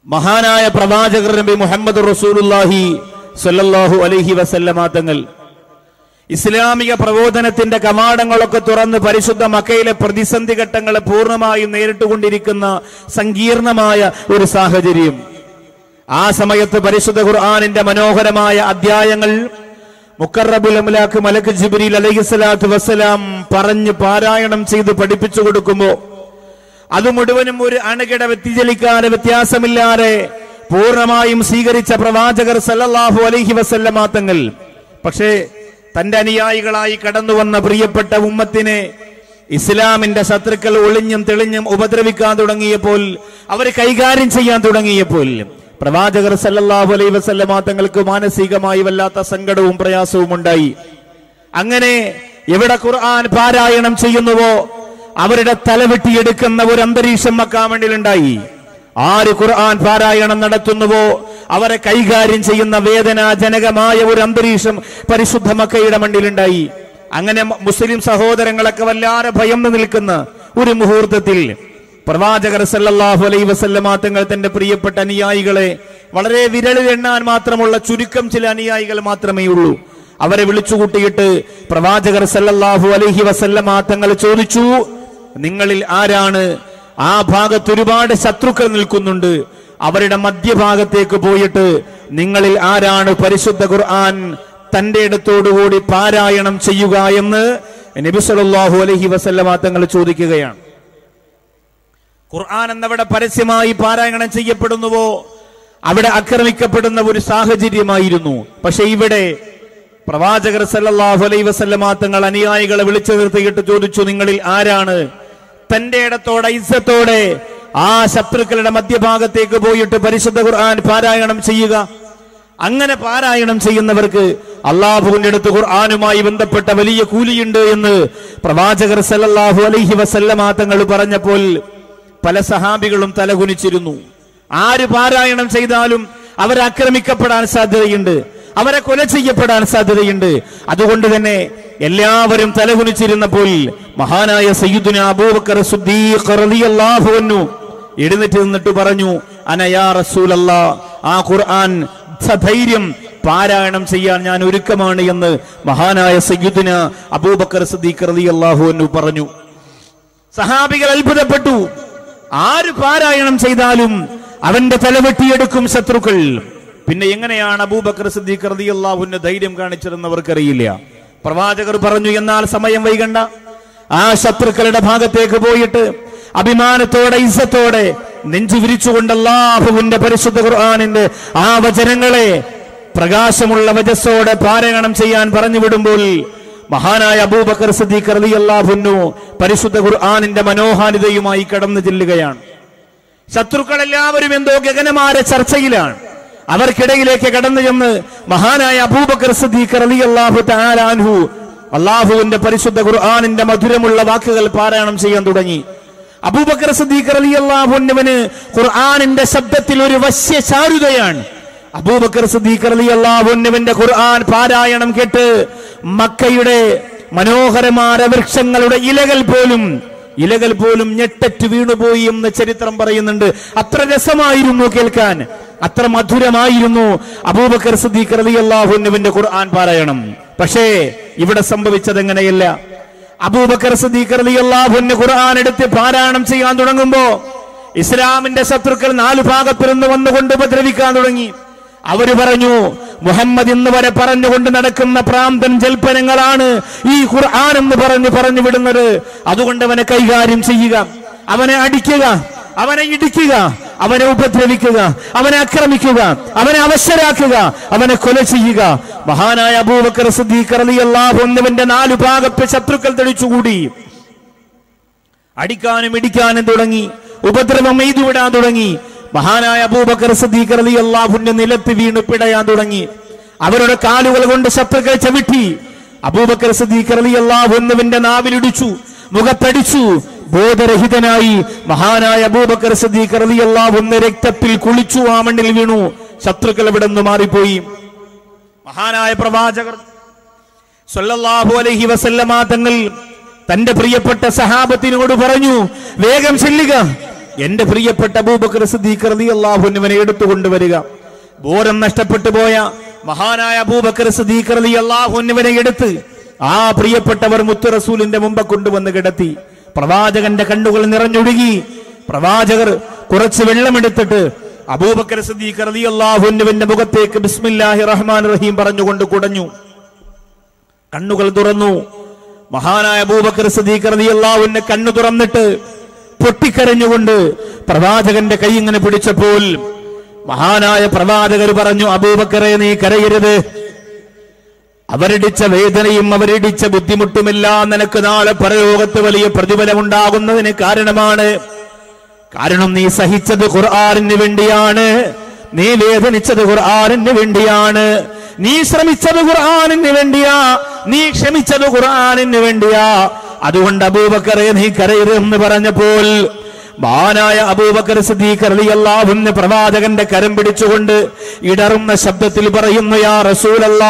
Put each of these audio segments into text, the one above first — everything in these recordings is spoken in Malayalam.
മഹാനായ പ്രവാചകർ നബി മുഹമ്മദ് റസൂലുല്ലാഹി സല്ലല്ലാഹു അലൈഹി വസല്ലമ തങ്ങൾ ഇസ്ലാമിക പ്രബോധനത്തിന്റെ കവാടങ്ങളൊക്കെ തുറന്ന് പരിശുദ്ധ മക്കയിലെ പ്രതിസന്ധി ഘട്ടങ്ങളെ പൂർണ്ണമായും നേരിട്ടുകൊണ്ടിരിക്കുന്ന സങ്കീർണമായ ഒരു സാഹചര്യം ആ സമയത്ത് പരിശുദ്ധ ഖുർആാനിന്റെ മനോഹരമായ അധ്യായങ്ങൾ മുക്കറബുൽ അമലാക്ക് മലക്ക് ജിബ്രീൽ അലൈഹിസ്സലാത്തു വസ്സലാം പറഞ്ഞ് പാരായണം ചെയ്ത് പഠിപ്പിച്ചു കൊടുക്കുമ്പോ അത് മുഴുവനും ഒരു അണുകിട വ്യതിചലിക്കാതെ വ്യത്യാസമില്ലാതെ പൂർണ്ണമായും സ്വീകരിച്ച പ്രവാചകർ സല്ലല്ലാഹു അലൈഹി വസല്ലമ തങ്ങൾ പക്ഷേ തന്റെ അനുയായികളായി കടന്നു വന്ന പ്രിയപ്പെട്ട ഉമ്മത്തിനെ ഇസ്ലാമിന്റെ ശത്രുക്കൾ ഒളിഞ്ഞും തെളിഞ്ഞും ഉപദ്രവിക്കാൻ തുടങ്ങിയപ്പോൾ അവർ കൈകാര്യം ചെയ്യാൻ തുടങ്ങിയപ്പോൾ പ്രവാചകർ സല്ലല്ലാഹു അലൈഹി വസല്ലമ തങ്ങൾക്ക് മാനസികമായി വല്ലാത്ത സങ്കടവും പ്രയാസവും ഉണ്ടായി അങ്ങനെ എവിടെ ഖുർആൻ പാരായണം ചെയ്യുന്നുവോ അവരുടെ തലവെട്ടിയെടുക്കുന്ന ഒരു അന്തരീക്ഷം മക്കാമണ്ടിലുണ്ടായി ആര് ഖുർആൻ പാരായണം നടത്തുന്നുവോ അവരെ കൈകാര്യം ചെയ്യുന്ന വേദനാജനകമായ ഒരു അന്തരീക്ഷം പരിശുദ്ധ മക്കയുടെ മണ്ണിലുണ്ടായി അങ്ങനെ മുസ്ലിം സഹോദരങ്ങളൊക്കെ വല്ലാതെ ഭയന്ന് നിൽക്കുന്ന ഒരു മുഹൂർത്തത്തിൽ പ്രവാചകർ സല്ലല്ലാഹു അലൈഹി വസല്ലമ തങ്ങൾ തന്റെ പ്രിയപ്പെട്ട അനുയായികളെ വളരെ വിരലിൽ എണ്ണാൻ മാത്രമുള്ള ചുരുക്കം ചില അനുയായികൾ മാത്രമേ ഉള്ളൂ അവരെ വിളിച്ചുകൂട്ടിയിട്ട് പ്രവാചകർ സല്ലല്ലാഹു അലൈഹി വസല്ലമ തങ്ങൾ ചോദിച്ചു നിങ്ങളിൽ ആരാണ് ആ ഭാഗത്ത് ഒരുപാട് ശത്രുക്കൾ നിൽക്കുന്നുണ്ട് അവരുടെ മധ്യഭാഗത്തേക്ക് പോയിട്ട് നിങ്ങളിൽ ആരാണ് പരിശുദ്ധ ഖുർആൻ തന്റെ ഇടത്തോടുകൂടി പാരായണം ചെയ്യുക എന്ന് നബി സല്ലല്ലാഹു അലൈഹി വസല്ലമ തങ്ങൾ ചോദിക്കുകയാണ് ഖുർആൻ എന്നവിടെ പരസ്യമായി പാരായണം ചെയ്യപ്പെടുന്നുവോ അവിടെ ആക്രമിക്കപ്പെടുന്ന ഒരു സാഹചര്യമായിരുന്നു പക്ഷെ ഇവിടെ പ്രവാചകർ സല്ലല്ലാഹു അലൈഹി വസല്ലമ തങ്ങൾ അനുയായികളെ വിളിച്ചു നിർത്തിയിട്ട് ചോദിച്ചു നിങ്ങളിൽ ആരാണ് തന്റെ ഇടത്തോടെ ഇസ്സത്തോടെ ആ ശത്രുക്കളുടെ മധ്യഭാഗത്തേക്ക് പോയിട്ട് പരിശുദ്ധ ഖുർആൻ പാരായണം ചെയ്യുക അങ്ങനെ പാരായണം ചെയ്യുന്നവർക്ക് അള്ളാഹുവിന്റെ അടുത്ത് ഖുർആാനുമായി ബന്ധപ്പെട്ട വലിയ കൂലിയുണ്ട് എന്ന് പ്രവാചകർ സല്ലല്ലാഹു അലൈഹി വസല്ലമ തങ്ങൾ പറഞ്ഞപ്പോൾ പല സഹാബികളും തലകുനിച്ചിരുന്നു ആര് പാരായണം ചെയ്താലും അവരാക്രമിക്കപ്പെടാൻ സാധ്യതയുണ്ട് അവരെ കൊല ചെയ്യപ്പെടാൻ സാധ്യതയുണ്ട് അതുകൊണ്ട് തന്നെ എല്ലാവരും തലകുനിച്ചിരുന്നപ്പോൾ മഹാനായ സയ്യിദുന അബൂബക്കർ സിദ്ദീഖ് റളിയല്ലാഹു അൻഹു എഴുന്നേറ്റ് നിന്നിട്ട് പറഞ്ഞു അനയാ റസൂലല്ലാ ആ ഖുർആൻ സധൈര്യം പാരായണം ചെയ്യാൻ ഞാൻ ഒരുക്കമാണ് എന്ന് മഹാനായ സയ്യിദുന അബൂബക്കർ സിദ്ദീഖ് റളിയല്ലാഹു അൻഹു പറഞ്ഞു സഹാബികൾ അത്ഭുതപ്പെട്ടു ആര് പാരായണം ചെയ്താലും അവന്റെ തലവെട്ടിയെടുക്കും ശത്രുക്കൾ പിന്നെ എങ്ങനെയാണ് അബൂബക്കർ സിദ്ദീഖ് റളിയല്ലാഹുവിന് ധൈര്യം കാണിച്ചതെന്നവർക്കറിയില്ല പ്രവാചകർ പറഞ്ഞു എന്നാൽ സമയം വൈകണ്ട ആ ശത്രുക്കളുടെ ഭാഗത്തേക്ക് പോയിട്ട് അഭിമാനത്തോടെ ഇസ്സത്തോടെ നെഞ്ചു വിരിച്ചുകൊണ്ട് അല്ലാഹുവിന്റെ പരിശുദ്ധ ഖുർആനിന്റെ ആ വചനങ്ങളെ പ്രകാശമുള്ള വജസ്സോടെ പാരായണം ചെയ്യാൻ പറഞ്ഞു വിടുമ്പോൾ മഹാനായ അബൂബക്കർ സിദ്ദീഖ് റളിയല്ലാഹുന്നു പരിശുദ്ധ ഖുർആനിന്റെ മനോഹാരിതയുമായി കടന്നു ചെല്ലുകയാണ് ശത്രുക്കൾ എല്ലാവരും എന്തോ ഗഗനമാര ചർച്ചയിലാണ് അവർക്കിടയിലേക്ക് കടന്നു ചെന്ന് മഹാനായ അബൂബക്കർ സിദ്ദീഖ് റളിയല്ലാഹു തആല അൻഹു അള്ളാഹുവിന്റെ പരിശുദ്ധ ഖുർആനിന്റെ മധുരമുള്ള വാക്കുകൾ പാരായണം ചെയ്യാൻ തുടങ്ങി അബൂബക്കർ സിദ്ദീഖ് റളിയല്ലാഹു അൻഹുവിന് ഖുർആനിന്റെ ശബ്ദത്തിൽ ഒരു വശ്യ ചാരുതയാണ് അബൂബക്കർ സിദ്ദീഖ് റളിയല്ലാഹു അൻഹുവിന്റെ ഖുർആൻ പാരായണം കേട്ട് മക്കയുടെ മനോഹരമായ വൃക്ഷങ്ങളുടെ ഇലകൾ പോലും ഇലകൾ പോലും ഞെട്ടറ്റ് വീണുപോയി എന്ന് ചരിത്രം പറയുന്നുണ്ട് അത്ര രസമായിരുന്നു കേൾക്കാൻ അത്ര മധുരമായിരുന്നു അബൂബക്കർ സിദ്ദീഖ് റളിയല്ലാഹു അൻഹുവിന്റെ ഖുർആൻ പാരായണം പക്ഷേ ഇവിടെ സംഭവിച്ചത് എങ്ങനെയല്ല അബൂബക്കർ സിദ്ദീഖ് റളിയല്ലാഹു അൻഹു ഖുർആൻ എടുത്ത് പാരായണം ചെയ്യാൻ തുടങ്ങുമ്പോ ഇസ്ലാമിന്റെ ശത്രുക്കൾ നാലു ഭാഗത്തിരുന്ന് വന്നുകൊണ്ട് ഉപദ്രവിക്കാൻ തുടങ്ങി അവര് പറഞ്ഞു മുഹമ്മദ് ഇന്ന് വരെ പറഞ്ഞുകൊണ്ട് നടക്കുന്ന പ്രാന്തൻ ജൽപ്പനങ്ങളാണ് ഈ ഖുർആൻ എന്ന് പറഞ്ഞു പറഞ്ഞു വിടുന്നത് അതുകൊണ്ട് അവനെ കൈകാര്യം ചെയ്യുക അവനെ അടിക്കുക അവനെ ഇടിക്കുക അവനെ ഉപദ്രവിക്കുക അവനെ ആക്രമിക്കുക അവനെ അവശരാക്കുക അവനെ കൊല ചെയ്യുക മഹാനായ അബൂബക്കർ സിദ്ദീഖ് റളിയല്ലാഹു അൻഹുവിന്റെ നാലു ഭാഗത്ത് ശത്രുക്കൾ തെളിച്ചുകൂടി അടിക്കാനും ഇടിക്കാനും തുടങ്ങി ഉപദ്രവം എയ്തുവിടാൻ തുടങ്ങി മഹാനായ അബൂബക്കർ സിദ്ദീഖ് റളിയല്ലാഹുവിന്റെ നിലത്ത് വീണ് പിടയാൻ തുടങ്ങി അവരുടെ കാലുകൾ കൊണ്ട് ശത്രുക്കൾ ചവിട്ടി അബൂബക്കർ സിദ്ദീഖ് റളിയല്ലാഹു അൻഹുവിന്റെ നാവിലിടിച്ചു മുഖത്തടിച്ചു ബോധരഹിതനായി മഹാനായ അബൂബക്കർ സിദ്ദീഖ് റളിയല്ലാഹു അൻഹു രക്തത്തിൽ കുളിച്ചു ആ മണ്ണിൽ വീണു ശത്രുക്കൾ ഇവിടെ നിന്ന് മാറിപ്പോയി മഹാനായ പ്രവാചകർ സല്ലല്ലാഹു അലൈഹി വസല്ലമ തങ്ങൾ തന്റെ പ്രിയപ്പെട്ട സഹാബത്തിനോട് പറഞ്ഞു വേഗം ചെല്ലുക എന്റെ പ്രിയപ്പെട്ട അബൂബക്കർ സിദ്ദീഖ് റളിയല്ലാഹുവിനെ എടുത്തുകൊണ്ടുവരിക ബോധം നഷ്ടപ്പെട്ടു പോയ മഹാനായ അബൂബക്കർ സിദ്ദീഖ് റളിയല്ലാഹുവിനെ എടുത്ത് ആ പ്രിയപ്പെട്ടവർ മുത്തു റസൂലിന്റെ മുമ്പ് കൊണ്ടുവന്ന് കിടത്തി പ്രവാചകന്റെ കണ്ണുകൾ നിറഞ്ഞൊഴുകി പ്രവാചകർ കുറച്ച് വെള്ളമെടുത്തിട്ട് അബൂബക്കർ സിദ്ദീഖ് റളിയല്ലാഹുവിന്റെ മുഖത്തേക്ക് ബിസ്മില്ലാഹി റഹ്മാൻ റഹീം പറഞ്ഞുകൊണ്ട് കുടഞ്ഞു കണ്ണുകൾ തുറന്നു മഹാനായ അബൂബക്കർ സദീഖ് റളിയല്ലാഹുവിന്റെ കണ്ണു തുറന്നിട്ട് പൊട്ടിക്കരഞ്ഞുകൊണ്ട് പ്രവാചകന്റെ കൈ ഇങ്ങനെ പിടിച്ചപ്പോൾ മഹാനായ പ്രവാചകർ പറഞ്ഞു അബൂബക്കറെ നീ കരയരുത് അവരിടിച്ച വേദനയും അവരിടിച്ച ബുദ്ധിമുട്ടുമെല്ലാം നിനക്ക് നാളെ പരലോകത്ത് വലിയ പ്രതിഫലമുണ്ടാകുന്നതിന് കാരണമാണ് കാരണം നീ സഹിച്ചത് ഖുർആാനിന് വേണ്ടിയാണ് നീ വേദനിച്ചത് ഖുർആാനിന് വേണ്ടിയാണ് നീ ശ്രമിച്ചത് ഖുർആാനിന് വേണ്ടിയാ നീ ക്ഷമിച്ചത് ഖുർആാനിന് വേണ്ടിയാ അതുകൊണ്ട് അബൂബക്കറെ നീ കരയരുതെന്ന് പറഞ്ഞപ്പോൾ മഹാനായ അബൂബക്കർ സിദ്ദീഖ് റളിയല്ലാഹുവിന് പ്രവാചകന്റെ കരം പിടിച്ചുകൊണ്ട് ഇടറുന്ന ശബ്ദത്തിൽ പറയുന്നു യാ റസൂലല്ലാ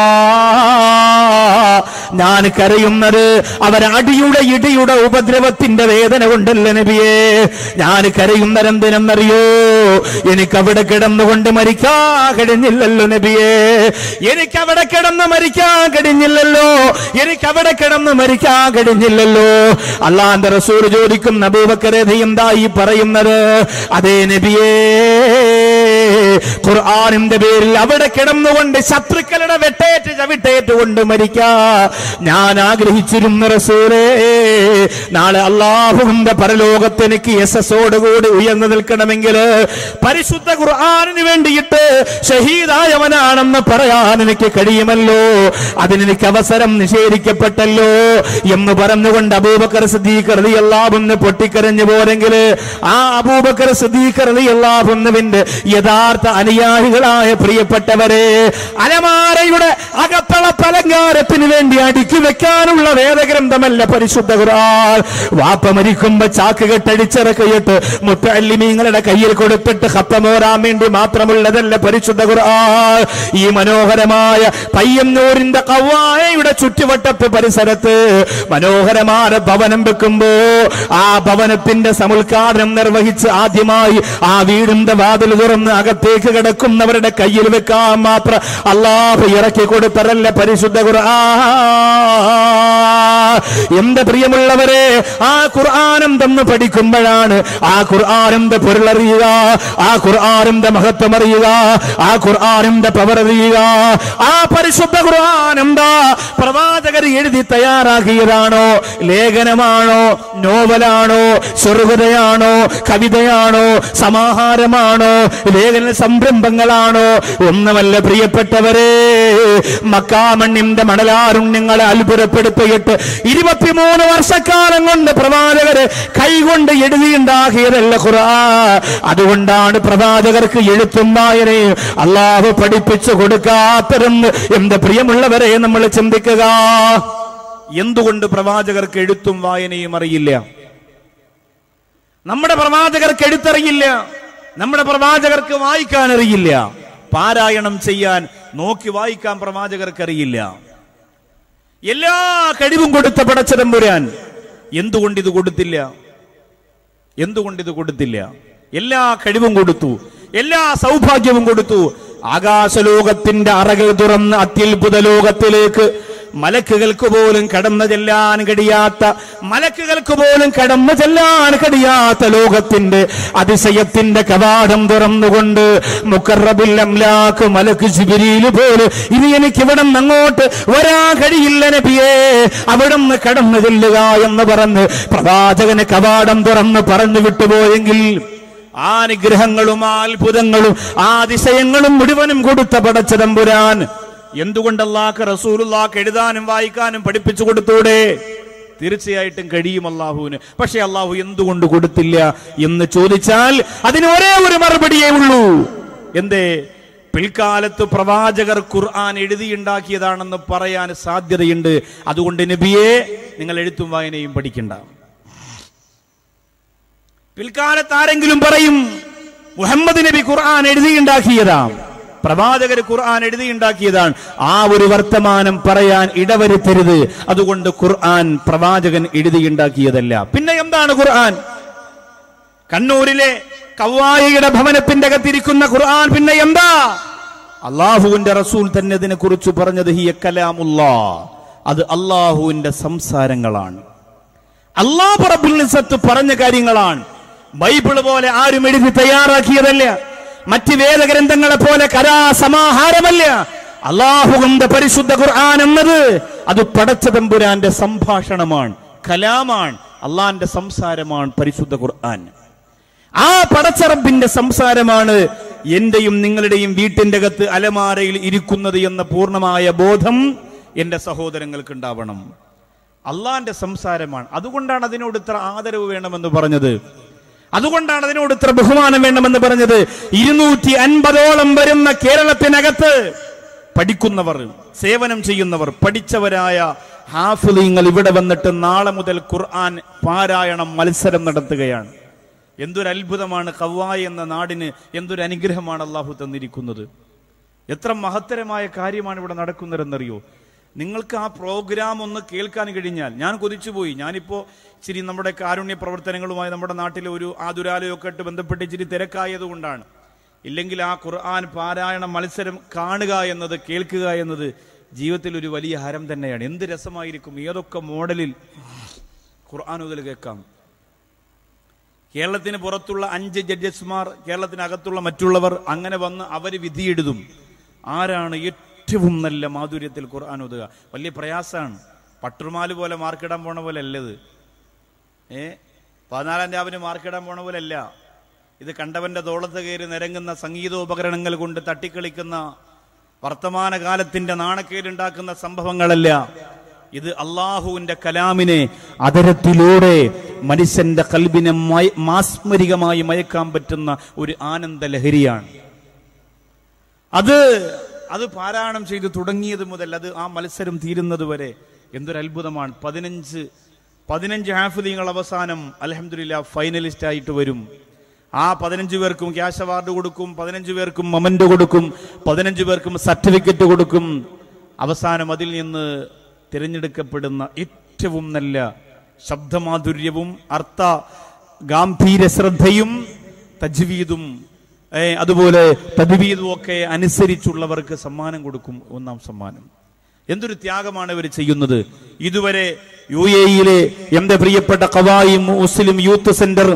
ഞാൻ കരയുന്നത് അവർ അടിയുടെ ഇടിയുടെ ഉപദ്രവത്തിന്റെ വേദന കൊണ്ടല്ല നബിയേ ഞാൻ കരയുന്നത് എന്തിനെന്നറിയോ എനിക്ക് അവിടെ കിടന്നുകൊണ്ട് മരിക്കാൻ കഴിഞ്ഞില്ലല്ലോ നബിയേ എനിക്ക് അവിടെ കിടന്ന് മരിക്കാൻ കഴിഞ്ഞില്ലല്ലോ എനിക്ക് അവിടെ കിടന്ന് മരിക്കാൻ കഴിഞ്ഞില്ലല്ലോ അള്ളാന്റെ റസൂൽ ചോദിക്കും അബൂബക്കറെ നീ എന്താ ഈ പറയുന്നത് അതേ നബിയേ ഖുർആാനിന്റെ പേരിൽ അവിടെ കിടന്നുകൊണ്ട് ശത്രുക്കളുടെ വെട്ടേറ്റ് ചവിട്ടേറ്റ് കൊണ്ട് മരിക്കാ ഞാൻ ആഗ്രഹിച്ചിരുന്ന റസൂലേ നാളെ അള്ളാഹുവിന്റെ പരലോകത്ത് എനിക്ക് യശസ്സോടുകൂടി ഉയർന്നു നിൽക്കണമെങ്കിൽ പരിശുദ്ധ ഖുർആാനിന് വേണ്ടിയിട്ട് ഷഹീദായവനാണെന്ന് പറയാൻ എനിക്ക് കഴിയുമല്ലോ അതിനെനിക്ക് അവസരം നിഷേധിക്കപ്പെട്ടല്ലോ എന്ന് പറഞ്ഞുകൊണ്ട് അബൂബക്കർ സിദ്ദീഖ് റളിയല്ലാഹുവിന് പൊട്ടിക്കരഞ്ഞു പോരെങ്കിൽ ആ അബൂബക്കർ സിദ്ദീഖ് റളിയല്ലാഹുവിന്റെ യഥാർത്ഥ അനുയായികളായ പ്രിയപ്പെട്ടവരെ അലമാരയുടെ അകത്തള പലങ്കാരത്തിന് വേണ്ടി അടുക്കി വെക്കാനുള്ള വേദഗ്രന്ഥമല്ല പരിശുദ്ധ ഖുർആൻ വാപ്പ മരിക്കുമ്പോ ചാക്ക് കെട്ടടിച്ചിറക്കിയിട്ട് മുത്തല്ലിമീങ്ങളുടെ കയ്യിൽ കൊടുത്തിട്ട് ഹത്തമോറാൻ വേണ്ടി മാത്രമുള്ളതല്ല പരിശുദ്ധ ഖുർആൻ ഈ മനോഹരമായ പയ്യന്നൂരിന്റെ കവായയുടെ ചുറ്റുവട്ടത്ത് പരിസരത്ത് മനോഹരമായ ഭവനം വെക്കുമ്പോ ആ ഭവനത്തിന്റെ സമുദ്ഘാടനം നിർവഹിച്ച് ആദ്യമായി ആ വീടിന്റെ വാതിൽ തുറന്ന് അകത്തേക്ക് കിടക്കുന്നവരുടെ കയ്യിൽ വെക്കാൻ മാത്രം അള്ളാഹു ഇറക്കി കൊടുത്തരല്ല പരിശുദ്ധ ഖുർആൻ എന്റെ പ്രിയമുള്ളവരെ ആ ഖുർആാനം തന്ന് പഠിക്കുമ്പോഴാണ് ആ ഖുർആാനിന്റെ പൊരുളറിയുക ആ ഖുർആാനിന്റെ മഹത്വം അറിയുക ആ ഖുർആാനിന്റെ പവർ അറിയുക ആ പരിശുദ്ധ ഖുർആൻ എന്താ പ്രവാചകർ എഴുതി തയ്യാറാക്കിയതാണോ ലേഖനമാണോ നോവലാണോ ചെറുകഥയാണോ കവിതയാണോ സമാഹാരമാണോ ലേഖന സംരംഭങ്ങളാണോ ഒന്നുമല്ല പ്രിയപ്പെട്ടവരെ മക്കാമണ്ണിന്റെ മണലാരുണ്യങ്ങളെ അത്ഭുതപ്പെടുത്തിയിട്ട് ഇരുപത്തിമൂന്ന് വർഷക്കാലം കൊണ്ട് പ്രവാചകര് കൈകൊണ്ട് എഴുതിയുണ്ടാക്കിയതല്ല ഖുറാ അതുകൊണ്ടാണ് പ്രവാചകർക്ക് എഴുത്തും വായനയും അള്ളാഹു പഠിപ്പിച്ചു കൊടുക്കാത്തതെന്ന് എന്റെ പ്രിയമുള്ളവരെ നമ്മൾ ചിന്തിക്കുക എന്തുകൊണ്ട് പ്രവാചകർക്ക് എഴുത്തും വായനയും അറിയില്ല നമ്മുടെ പ്രവാചകർക്ക് എഴുത്തറിയില്ല നമ്മുടെ പ്രവാചകർക്ക് വായിക്കാൻ അറിയില്ല പാരായണം ചെയ്യാൻ നോക്കി വായിക്കാൻ പ്രവാചകർക്ക് അറിയില്ല എല്ലാ കഴിവും കൊടുത്ത പടച്ചതമ്പുരാൻ എന്തുകൊണ്ട് ഇത് കൊടുത്തില്ല എന്തുകൊണ്ട് ഇത് കൊടുത്തില്ല എല്ലാ കഴിവും കൊടുത്തു എല്ലാ സൗഭാഗ്യവും കൊടുത്തു ആകാശലോകത്തിന്റെ അറകൾ തുറന്ന് അത്യത്ഭുത ലോകത്തിലേക്ക് മലക്കുകൾക്ക് പോലും കടന്നു ചെല്ലാൻ കഴിയാത്ത മലക്കുകൾക്ക് പോലും കടന്നു ചെല്ലാൻ കഴിയാത്ത ലോകത്തിന്റെ അതിശയത്തിന്റെ കവാടം തുറന്നുകൊണ്ട് മുക്കറബിൽ അംലാക്ക് മലക്ക് ശിബിരിയില് പോലും ഇനി എനിക്ക് ഇവിടെ നിന്ന് അങ്ങോട്ട് വരാൻ കഴിയില്ല നബിയേ അവിടെ നിന്ന് കടന്നു ചെല്ലുക എന്ന് പറഞ്ഞ് പ്രവാചകന് കവാടം തുറന്ന് പറഞ്ഞു വിട്ടുപോയെങ്കിൽ ആ അനുഗ്രഹങ്ങളും ആ അത്ഭുതങ്ങളും ആ അതിശയങ്ങളും മുഴുവനും കൊടുത്ത പടച്ചതമ്പുരാൻ എന്തുകൊണ്ട് അള്ളാഹ് റസൂലുള്ളാഹ് എഴുതാനും വായിക്കാനും പഠിപ്പിച്ചു കൊടുത്തൂടെ തീർച്ചയായിട്ടും കഴിയും അള്ളാഹുവിന് പക്ഷെ അള്ളാഹു എന്തുകൊണ്ട് കൊടുത്തില്ല എന്ന് ചോദിച്ചാൽ അതിന് ഒരേ ഒരു മറുപടിയേ ഉള്ളൂ എന്തേ പിൽക്കാലത്ത് പ്രവാചകർ ഖുർആൻ എഴുതിയുണ്ടാക്കിയതാണെന്ന് പറയാൻ സാധ്യതയുണ്ട് അതുകൊണ്ട് നബിയെ നിങ്ങൾ എഴുത്തും വായനയും പഠിക്കണ്ട പിൽക്കാലത്ത് ആരെങ്കിലും പറയും മുഹമ്മദ് നബി ഖുർആൻ എഴുതിയുണ്ടാക്കിയതാ പ്രവാചകർ ഖുർആൻ എഴുതിയുണ്ടാക്കിയതാണ് ആ ഒരു വർത്തമാനം പറയാൻ ഇടവരുത്തരുത് അതുകൊണ്ട് ഖുർആൻ പ്രവാചകൻ എഴുതിയുണ്ടാക്കിയതല്ല പിന്നെ എന്താണ് ഖുർആൻ കണ്ണൂരിലെ കവായിയുടെ ഭവനത്തിന്റെ അകത്തിരിക്കുന്ന ഖുർആൻ പിന്നെ എന്താ അള്ളാഹുവിന്റെ റസൂൽ തന്നെ ഇതിനെ കുറിച്ച് പറഞ്ഞത് ഹിയ കലാമുല്ലാ അത് അള്ളാഹുവിന്റെ സംസാരങ്ങളാണ് അള്ളാഹു റബ്ബുൽ ഇസ്സത്ത് പറഞ്ഞ കാര്യങ്ങളാണ് ബൈബിള് പോലെ ആരും എഴുതി തയ്യാറാക്കിയതല്ല മറ്റ് വേദഗ്രന്ഥങ്ങളെ പോലെ കലാസമാഹാരമല്ല അള്ളാഹുവിന്റെ പരിശുദ്ധ ഖുർആൻ എന്നത് അത് പടച്ച തമ്പുരാന്റെ സംഭാഷണമാണ് കലാമാണ് അള്ളാന്റെ സംസാരമാണ് പരിശുദ്ധ ഖുർആൻ ആ പടച്ചറബിന്റെ സംസാരമാണ് എന്റെയും നിങ്ങളുടെയും വീട്ടിന്റെ അകത്ത് അലമാരയിൽ ഇരിക്കുന്നത് എന്ന പൂർണ്ണമായ ബോധം എന്റെ സഹോദരങ്ങൾക്ക് ഉണ്ടാവണം അള്ളാന്റെ സംസാരമാണ് അതുകൊണ്ടാണ് അതിനോട് ഇത്ര ആദരവ് വേണമെന്ന് പറഞ്ഞത് അതുകൊണ്ടാണ് അതിനോട് ഇത്ര ബഹുമാനം വേണമെന്ന് പറഞ്ഞത് ഇരുന്നൂറ്റി അൻപതോളം വരുന്ന കേരളത്തിനകത്ത് പഠിക്കുന്നവർ സേവനം ചെയ്യുന്നവർ പഠിച്ചവരായ ഹാഫിലിങ്ങൾ ഇവിടെ വന്നിട്ട് നാളെ മുതൽ ഖുർആൻ പാരായണം മത്സരം നടത്തുകയാണ് എന്തൊരു അത്ഭുതമാണ് കവായ് എന്ന നാടിന് എന്തൊരു അനുഗ്രഹമാണ് അള്ളാഹു തന്നിരിക്കുന്നത് എത്ര മഹത്തരമായ കാര്യമാണ് ഇവിടെ നടക്കുന്നതെന്നറിയോ നിങ്ങൾക്ക് ആ പ്രോഗ്രാം ഒന്ന് കേൾക്കാൻ കഴിഞ്ഞാൽ ഞാൻ കൊതിച്ചുപോയി ഞാനിപ്പോ ഇച്ചിരി നമ്മുടെ കാരുണ്യ പ്രവർത്തനങ്ങളുമായി നമ്മുടെ നാട്ടിലെ ഒരു ആതുരാലയമൊക്കെ ആയിട്ട് ബന്ധപ്പെട്ട് ഇച്ചിരി തിരക്കായതുകൊണ്ടാണ് ഇല്ലെങ്കിൽ ആ ഖുർആൻ പാരായണ മത്സരം കാണുക എന്നത് കേൾക്കുക എന്നത് ജീവിതത്തിൽ ഒരു വലിയ ഹരം തന്നെയാണ് എന്ത് രസമായിരിക്കും ഏതൊക്കെ മോഡലിൽ ഖുർആൻ മുതൽ കേൾക്കാം കേരളത്തിന് പുറത്തുള്ള അഞ്ച് ജഡ്ജസ്മാർ കേരളത്തിനകത്തുള്ള മറ്റുള്ളവർ അങ്ങനെ വന്ന് അവർ വിധിയെഴുതും ആരാണ് ഏറ്റവും നല്ല മാധുര്യത്തിൽ ഖുർആൻ ഓതുക വലിയ പ്രയാസമാണ് പട്ടുമാല് പോലെ മാർക്കിടാൻ പോണ പോലെ അല്ലത് ഏ പതിനാലാം രാവിലെ മാർക്കിടാൻ പോണ പോലെ അല്ല ഇത് കണ്ടവന്റെ തോളത്ത് കയറി നിരങ്ങുന്ന സംഗീതോപകരണങ്ങൾ കൊണ്ട് തട്ടിക്കളിക്കുന്ന വർത്തമാനകാലത്തിന്റെ നാണക്കേടുണ്ടാക്കുന്ന സംഭവങ്ങളല്ല ഇത് അള്ളാഹുവിന്റെ കലാമിനെ അതരത്തിലൂടെ മനുഷ്യന്റെ കൽബിനെ മയ- മാസ്മരികമായി മയക്കാൻ പറ്റുന്ന ഒരു ആനന്ദ ലഹരിയാണ് അത് അത് പാരായണം ചെയ്ത് തുടങ്ങിയത് മുതൽ അത് ആ മത്സരം തീരുന്നത് വരെ എന്തൊരു അത്ഭുതമാണ് പതിനഞ്ച് പതിനഞ്ച് ഹാഫിലിങ്ങൾ അവസാനം അലഹമില്ല ഫൈനലിസ്റ്റ് ആയിട്ട് വരും ആ പതിനഞ്ച് പേർക്കും ക്യാഷ് അവാർഡ് കൊടുക്കും പതിനഞ്ച് പേർക്കും മൊമെന്റ് കൊടുക്കും പതിനഞ്ച് പേർക്കും സർട്ടിഫിക്കറ്റ് കൊടുക്കും അവസാനം അതിൽ നിന്ന് തിരഞ്ഞെടുക്കപ്പെടുന്ന ഏറ്റവും നല്ല ശബ്ദമാധുര്യവും അർത്ഥ ഗാംഭീര്യ ശ്രദ്ധയും തജ്വീദും ഏ, അതുപോലെ തദ്വീദും ഒക്കെ അനുസരിച്ചുള്ളവർക്ക് സമ്മാനം കൊടുക്കും ഒന്നാം സമ്മാനം എന്തൊരു ത്യാഗമാണ് ഇവർ ചെയ്യുന്നത് ഇതുവരെ യു എയിലെ എന്റെ പ്രിയപ്പെട്ട കവായി മുസ്ലിം യൂത്ത് സെന്റർ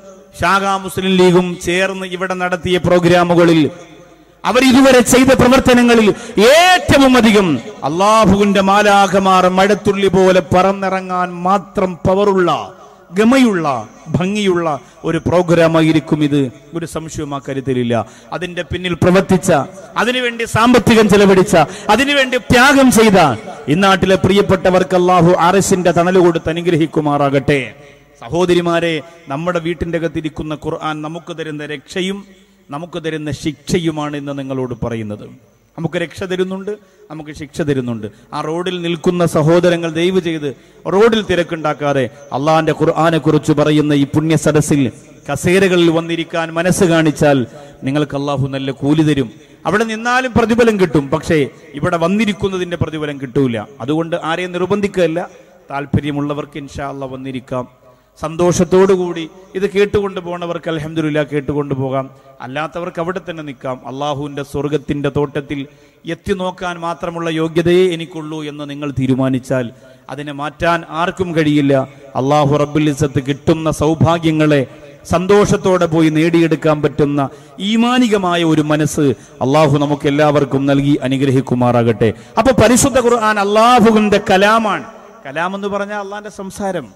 ഷാഗ മുസ്ലിം ലീഗും ചേർന്ന് ഇവിടെ നടത്തിയ പ്രോഗ്രാമുകളിൽ അവർ ഇതുവരെ ചെയ്ത പ്രവർത്തനങ്ങളിൽ ഏറ്റവും അധികം അള്ളാഹുവിന്റെ മാലാഖമാർ മഴത്തുള്ളി പോലെ പറന്നിറങ്ങാൻ മാത്രം പവറുള്ള ഗമയുള്ള ഭംഗിയുള്ള ഒരു പ്രോഗ്രാമായിരിക്കും ഇത് ഒരു സംശയവും ആ കാര്യത്തിലില്ല അതിന്റെ പിന്നിൽ പ്രവർത്തിച്ച അതിനുവേണ്ടി സാമ്പത്തികം ചെലവഴിച്ച അതിനുവേണ്ടി ത്യാഗം ചെയ്ത ഇന്നാട്ടിലെ പ്രിയപ്പെട്ടവർക്ക് അള്ളാഹു അറസിന്റെ തണല് കൊടുത്ത് അനുഗ്രഹിക്കുമാറാകട്ടെ സഹോദരിമാരെ നമ്മുടെ വീട്ടിന്റെ അകത്തിരിക്കുന്ന ഖുർആൻ നമുക്ക് തരുന്ന രക്ഷയും നമുക്ക് തരുന്ന ശിക്ഷയുമാണ് ഇന്ന് നിങ്ങളോട് പറയുന്നത് നമുക്ക് രക്ഷ തരുന്നുണ്ട് നമുക്ക് ശിക്ഷ തരുന്നുണ്ട് ആ റോഡിൽ നിൽക്കുന്ന സഹോദരങ്ങൾ ദയവ് ചെയ്ത് റോഡിൽ തിരക്കുണ്ടാക്കാതെ അള്ളാഹിന്റെ ഖുർആനെ കുറിച്ച് പറയുന്ന ഈ പുണ്യ സദസ്സിൽ കസേരകളിൽ വന്നിരിക്കാൻ മനസ്സ് കാണിച്ചാൽ നിങ്ങൾക്ക് അള്ളാഹു നല്ല കൂലി തരും അവിടെ നിന്നാലും പ്രതിഫലം കിട്ടും പക്ഷേ ഇവിടെ വന്നിരിക്കുന്നതിന്റെ പ്രതിഫലം കിട്ടൂല അതുകൊണ്ട് ആരെയും നിർബന്ധിക്കുകയല്ല താല്പര്യമുള്ളവർക്ക് ഇൻഷാ അള്ളാഹ് വന്നിരിക്കാം സന്തോഷത്തോടുകൂടി ഇത് കേട്ടുകൊണ്ട് പോണവർക്ക് അലഹമില്ല കേട്ടുകൊണ്ട് പോകാം അല്ലാത്തവർക്ക് അവിടെ തന്നെ നിൽക്കാം അള്ളാഹുവിന്റെ സ്വർഗത്തിന്റെ തോട്ടത്തിൽ എത്തി നോക്കാൻ മാത്രമുള്ള യോഗ്യതയെ എനിക്കുള്ളൂ എന്ന് നിങ്ങൾ തീരുമാനിച്ചാൽ അതിനെ മാറ്റാൻ ആർക്കും കഴിയില്ല അള്ളാഹു റബ്ബുൽ ഇസ്സത്ത് കിട്ടുന്ന സൗഭാഗ്യങ്ങളെ സന്തോഷത്തോടെ പോയി നേടിയെടുക്കാൻ പറ്റുന്ന ഈമാനികമായ ഒരു മനസ്സ് അള്ളാഹു നമുക്ക് എല്ലാവർക്കും നൽകി അനുഗ്രഹിക്കുമാറാകട്ടെ അപ്പൊ പരിശുദ്ധ ഖുർആൻ അള്ളാഹുവിന്റെ കലാമാണ് കലാം എന്ന് പറഞ്ഞാൽ അള്ളാന്റെ സംസാരം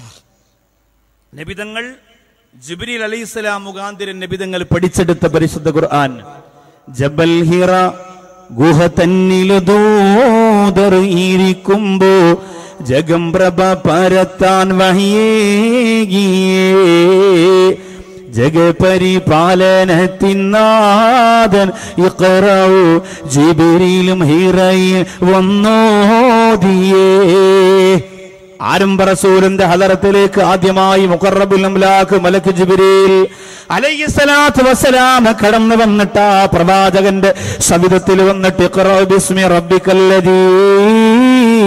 നബിതങ്ങൾ ജിബ്രീൽ അലൈഹിസ്സലാം മുഖാന്തിരൻ നബിതങ്ങൾ പഠിച്ചെടുത്ത പരിശുദ്ധ ഖുർആൻ ജബൽ ഹിറ ഗുഹ തന്നില് ദൂതർ ഇരിക്കുമ്പോ ജഗം പ്രഭ പരത്താൻ വഹിയേകിയേ ജഗപരിപാലനത്തിനാഥൻ ഇഖറവു ജിബിരിലും ഹിറയിൽ വന്നോദിയേ ആരംഭ റസൂലിന്റെ ഹലറത്തിലേക്ക് ആദ്യമായി മുഖറബുൽ അംലാഖ് മലക്ക് ജിബിരിൽ അലൈഹിസ്സലാത്തു വസ്സലാം കടന്നു വന്നിട്ട് ആ പ്രവാചകന്റെ സവിധത്തിൽ വന്നിട്ട് ഇഖ്റ ബിസ്മി റബ്ബിക്കല്ലദീ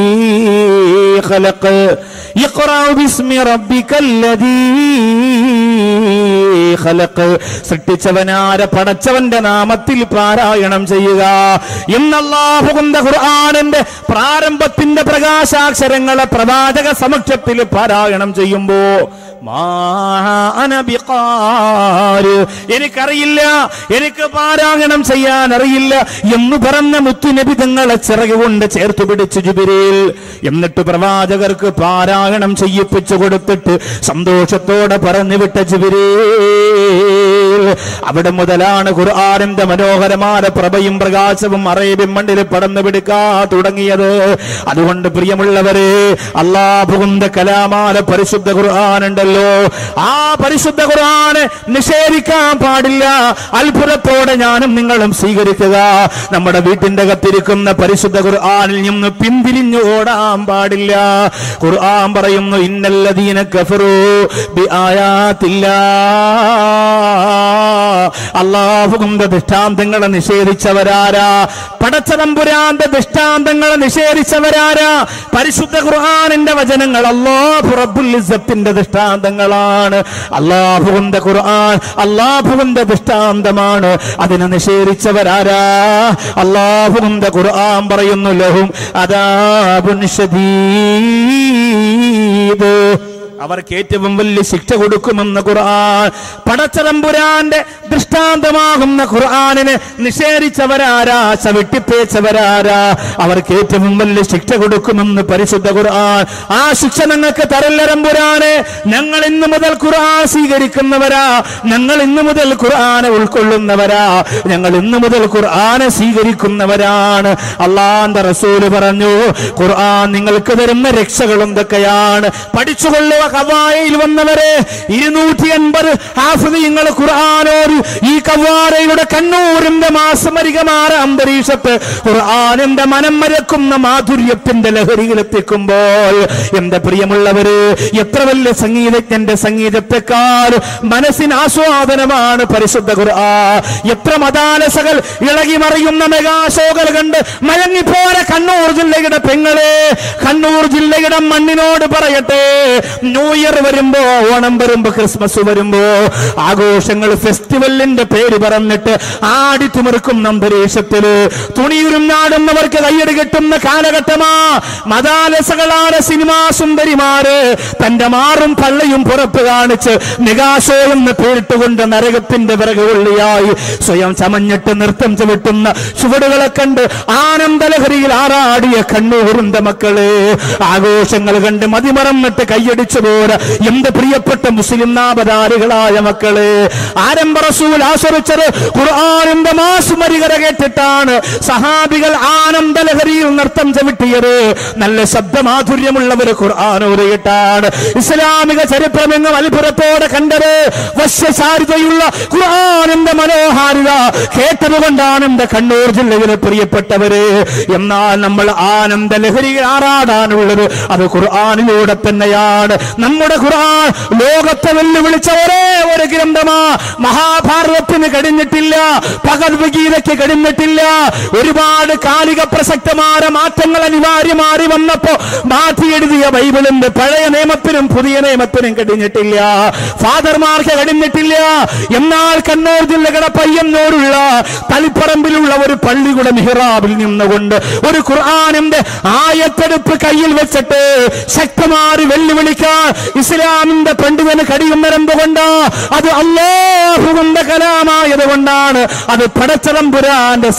ഖലഖ് ഇഖ്റ ബിസ്മി റബ്ബിക്കല്ലദീ ഖലഖ് സൃഷ്ടിച്ചവനാര പടച്ചവന്റെ നാമത്തിൽ പാരായണം ചെയ്യുക എന്നല്ലാഹുകുന്ന ഖുർആാനിന്റെ പ്രാരംഭത്തിന്റെ പ്രകാശാക്ഷരങ്ങളെ പ്രവാചക സമക്ഷത്തിൽ പാരായണം ചെയ്യുമ്പോ മാ അന ബിഖാര്. എനിക്കറിയില്ല എനിക്ക് പാരായണം ചെയ്യാൻ അറിയില്ല എന്ന് പറഞ്ഞ മുത്തുനബി തങ്ങളെ ചിറക് കൊണ്ട് ചേർത്ത് പിടിച്ചു ജുബിരിൽ എന്നിട്ട് പ്രവാചകർക്ക് പാരായണം ചെയ്യിപ്പിച്ചു കൊടുത്തിട്ട് സന്തോഷത്തോടെ പറഞ്ഞു വിട്ട ജുബിരിൽ അവിടെ മുതലാണ് ഖുർആാനിന്റെ മനോഹരമായ പ്രഭയും പ്രകാശവും അറേബ്യൻ മണ്ണിൽ പടന്നു പിടിക്കാ തുടങ്ങിയത് അതുകൊണ്ട് പ്രിയമുള്ളവരെ അള്ളാഹുവിന്റെ കലാമാല പരിശുദ്ധ ഖുർആൻ ഉണ്ടല്ലോ ആ പരിശുദ്ധ ഖുർആന് നിഷേധിക്കാൻ പാടില്ല അത്ഭുതത്തോടെ ഞാനും നിങ്ങളും സ്വീകരിക്കുക നമ്മുടെ വീട്ടിന്റെ അകത്തിരിക്കുന്ന പരിശുദ്ധ ഖുർആനിൽ നിന്ന് പിന്തിരിഞ്ഞു ഓടാൻ പാടില്ല ഖുർആൻ പറയുന്നു ഇന്നല്ലദീന കഫറു ബി അള്ളാഹുവിന്റെ ദൃഷ്ടാന്തങ്ങളെ നിഷേധിച്ചവരാരാ പടച്ചതമ്പുരാന്റെ ദൃഷ്ടാന്തങ്ങളെ നിഷേധിച്ചവരാരാ പരിശുദ്ധ ഖുർആനിന്റെ വചനങ്ങൾ അള്ളാഹു റബ്ബുൽ ഇസ്സത്തിന്റെ ദൃഷ്ടാന്തങ്ങളാണ് അള്ളാഹുവിന്റെ ഖുർആൻ അള്ളാഹുവിന്റെ ദൃഷ്ടാന്തമാണ് അതിനെ നിഷേധിച്ചവരാരാ അള്ളാഹുവിന്റെ ഖുർആൻ പറയുന്നു ലഹും അദാബുൻ ശദീദ് അവർക്ക് ഏറ്റവും വലിയ ശിക്ഷ കൊടുക്കുമെന്ന് ഖുർആൻ പടച്ചതമ്പുരാന്റെ ദൃഷ്ടാന്തമാകുന്ന ഖുർആനിനെ നിഷേധിച്ചവരാരാ ചവിട്ടിപ്പേച്ചവരാരാ അവർക്ക് ഏറ്റവും വലിയ ശിക്ഷ കൊടുക്കുമെന്ന് പരിശുദ്ധ ഖുർആൻ ആ ശിക്ഷ ഞങ്ങൾക്ക് തരല്ലരമ്പുരാനെ ഞങ്ങൾ ഇന്നു മുതൽ ഖുർആൻ സ്വീകരിക്കുന്നവരാ ഞങ്ങൾ ഇന്നു മുതൽ ഖുർആനെ ഉൾക്കൊള്ളുന്നവരാ ഞങ്ങൾ ഇന്നു മുതൽ ഖുർആനെ സ്വീകരിക്കുന്നവരാണ് അള്ളാന്റെ റസൂല് പറഞ്ഞു ഖുർആൻ നിങ്ങൾക്ക് തരുന്ന രക്ഷകൾ എന്തൊക്കെയാണ് പഠിച്ചുകൊള്ളുക കവായയിൽ വന്നവരെ ഇരുന്നൂറ്റി അൻപത് ഹാഫിങ്ങൾ ഖുർആാനോട് ഈ കവാരയുടെ കണ്ണൂരിന്റെ മാസമരികമാര അന്തരീക്ഷത്ത് ഖുർആാനിന്റെ മനം മരക്കുന്ന മാധുര്യത്തിന്റെ ലഹരിയിലെത്തിക്കുമ്പോൾ എന്റെ പ്രിയമുള്ളവര് എത്ര വലിയ സംഗീതജ്ഞന്റെ സംഗീതത്തെക്കാൾ മനസ്സിന് ആസ്വാദനമാണ് പരിശുദ്ധ ഖുർആൻ എത്ര മതാലസകൾ ഇളകി മറിയുന്ന മെഗാഷോകൾ കണ്ട് മയങ്ങിപ്പോരെ കണ്ണൂർ ജില്ലയുടെ പെങ്ങളെ കണ്ണൂർ ജില്ലയുടെ മണ്ണിനോട് പറയട്ടെ ന്യൂ ഇയർ വരുമ്പോ ഓണം വരുമ്പോ ക്രിസ്മസ് വരുമ്പോ ആഘോഷങ്ങൾ ഫെസ്റ്റിവലിന്റെ പേര് പറഞ്ഞിട്ട് ആടിത്തിമിർക്കുന്ന അന്തരീക്ഷത്തില് തുണിയുരും നാടുന്നവർക്ക് കയ്യടി കെട്ടുന്ന കാലഘട്ടമാ മതാലസകളാണ് സിനിമാ സുന്ദരിമാര് തന്റെ മാറും പള്ളയും പുറത്ത് കാണിച്ച് നികാശോ എന്ന് പേരിട്ടുകൊണ്ട് നരകത്തിന്റെ വിറകുകൊള്ളിയായി സ്വയം ചമഞ്ഞിട്ട് നൃത്തം ചവിട്ടുന്ന ചുവടുകളെ കണ്ട് ആനന്ദലഹരിയിൽ ആറാടിയ കണ്ണൂരിന്റെ മക്കള് ആഘോഷങ്ങൾ കണ്ട് മതിമറന്നിട്ട് കൈയടിച്ചു പോര എന്റെ പ്രിയപ്പെട്ട മുസ്ലിം നാമധാരികളായ മക്കള് ആരംഭ റസൂൽ ആസ്വദിച്ചത് ഖുർആാനിന്റെ മാസുമരികര കേട്ടിട്ടാണ് സഹാബികൾ ആനന്ദലഹരിയിൽ നൃത്തം ചവിട്ടിയത് നല്ല ശബ്ദമാധുര്യമുള്ളവർ ഖുർആാനോരയിട്ടാണ് ഇസ്ലാമിക ചരിത്രമെങ്ങും അത്ഭുതത്തോടെ കണ്ടത് വശ്യചാരിതയുള്ള ഖുർആാനിന്റെ മനോഹാരിത കേട്ടതുകൊണ്ടാണ് എന്റെ കണ്ണൂർ ജില്ലയിലെ പ്രിയപ്പെട്ടവര് എന്നാൽ നമ്മൾ ആനന്ദ ലഹരിയിൽ ആറാടാനുള്ളത് അത് ഖുർആാനിലൂടെ തന്നെയാണ് നമ്മുടെ ഖുർആൻ ലോകത്തെ വെല്ലുവിളിച്ച ഒരേ ഒരു ഗ്രന്ഥമാ മഹാഭാരതത്തിന് കഴിഞ്ഞിട്ടില്ല ഭഗവത്ഗീതയ്ക്ക് കഴിഞ്ഞിട്ടില്ല ഒരുപാട് കാലിക പ്രസക്തമായ മാറ്റങ്ങൾ അനിവാര്യമാറി വന്നപ്പോ മാറ്റി എഴുതിയ ബൈബിളിന്റെ പഴയ നിയമത്തിനും പുതിയ നിയമത്തിനും കഴിഞ്ഞിട്ടില്ല ഫാദർമാർക്ക് കഴിഞ്ഞിട്ടില്ല എന്നാൽ കണ്ണൂർ ജില്ലകളുടെ പയ്യന്നൂരുള്ള തളിപ്പറമ്പിലുള്ള ഒരു പള്ളിയുടെ മിഹ്റാബിൽ നിന്നുകൊണ്ട് ഒരു ഖുർആാനിന്റെ ആയത്തെടുപ്പ് കയ്യിൽ വെച്ചിട്ട് ശക്തമാറി വെല്ലുവിളിക്കാൻ ഇസ്ലാമിന്റെ പണ്ഡിതന് കഴിയുന്നതെന്തുകൊണ്ട് അത് അള്ളാഹുവിന്റെ കലാമായത് കൊണ്ടാണ് അത് പടച്ചതമ്പുരാന്റെ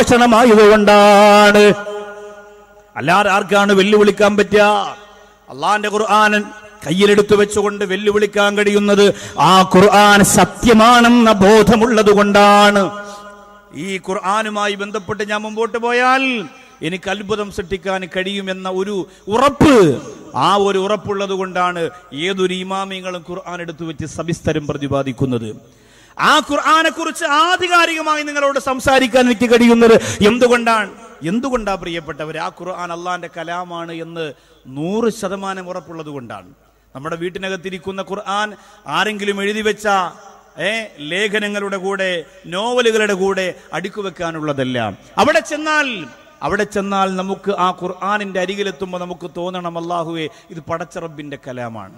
സംഭാഷണമായതുകൊണ്ടാണ് അല്ലാതെ ആർക്കാണ് വെല്ലുവിളിക്കാൻ പറ്റുക അള്ളാന്റെ ഖുർആാനൻ കയ്യിലെടുത്തു വെച്ചുകൊണ്ട് വെല്ലുവിളിക്കാൻ കഴിയുന്നത് ആ ഖുർആൻ സത്യമാണെന്ന ബോധമുള്ളത് കൊണ്ടാണ് ഈ ഖുർആാനുമായി ബന്ധപ്പെട്ട് ഞാൻ മുമ്പോട്ട് പോയാൽ എനിക്ക് അത്ഭുതം സൃഷ്ടിക്കാൻ കഴിയുമെന്ന ഒരു ഉറപ്പ് ആ ഒരു ഉറപ്പുള്ളത് കൊണ്ടാണ് ഏതൊരു ഇമാമിയങ്ങളും ഖുർആൻ എടുത്തു വെച്ച് സവിസ്തരം പ്രതിപാദിക്കുന്നത് ആ ഖുർആനെ കുറിച്ച് ആധികാരികമായി നിങ്ങളോട് സംസാരിക്കാൻ എനിക്ക് കഴിയുന്നത് എന്തുകൊണ്ടാണ് എന്തുകൊണ്ടാ പ്രിയപ്പെട്ടവർ ആ ഖുർആൻ അള്ളാന്റെ കലാമാണ് എന്ന് നൂറ് ശതമാനം ഉറപ്പുള്ളത് കൊണ്ടാണ് നമ്മുടെ വീട്ടിനകത്തിരിക്കുന്ന ഖുർആൻ ആരെങ്കിലും എഴുതി വെച്ച ഏ ലേഖനങ്ങളുടെ കൂടെ നോവലുകളുടെ കൂടെ അടുക്കു വെക്കാനുള്ളതല്ല അവിടെ ചെന്നാൽ അവിടെ ചെന്നാൽ നമുക്ക് ആ ഖുർആാനിന്റെ അരികിലെത്തുമ്പോൾ നമുക്ക് തോന്നണം അള്ളാഹുവെ ഇത് പടച്ചറബിന്റെ കലാമാണ്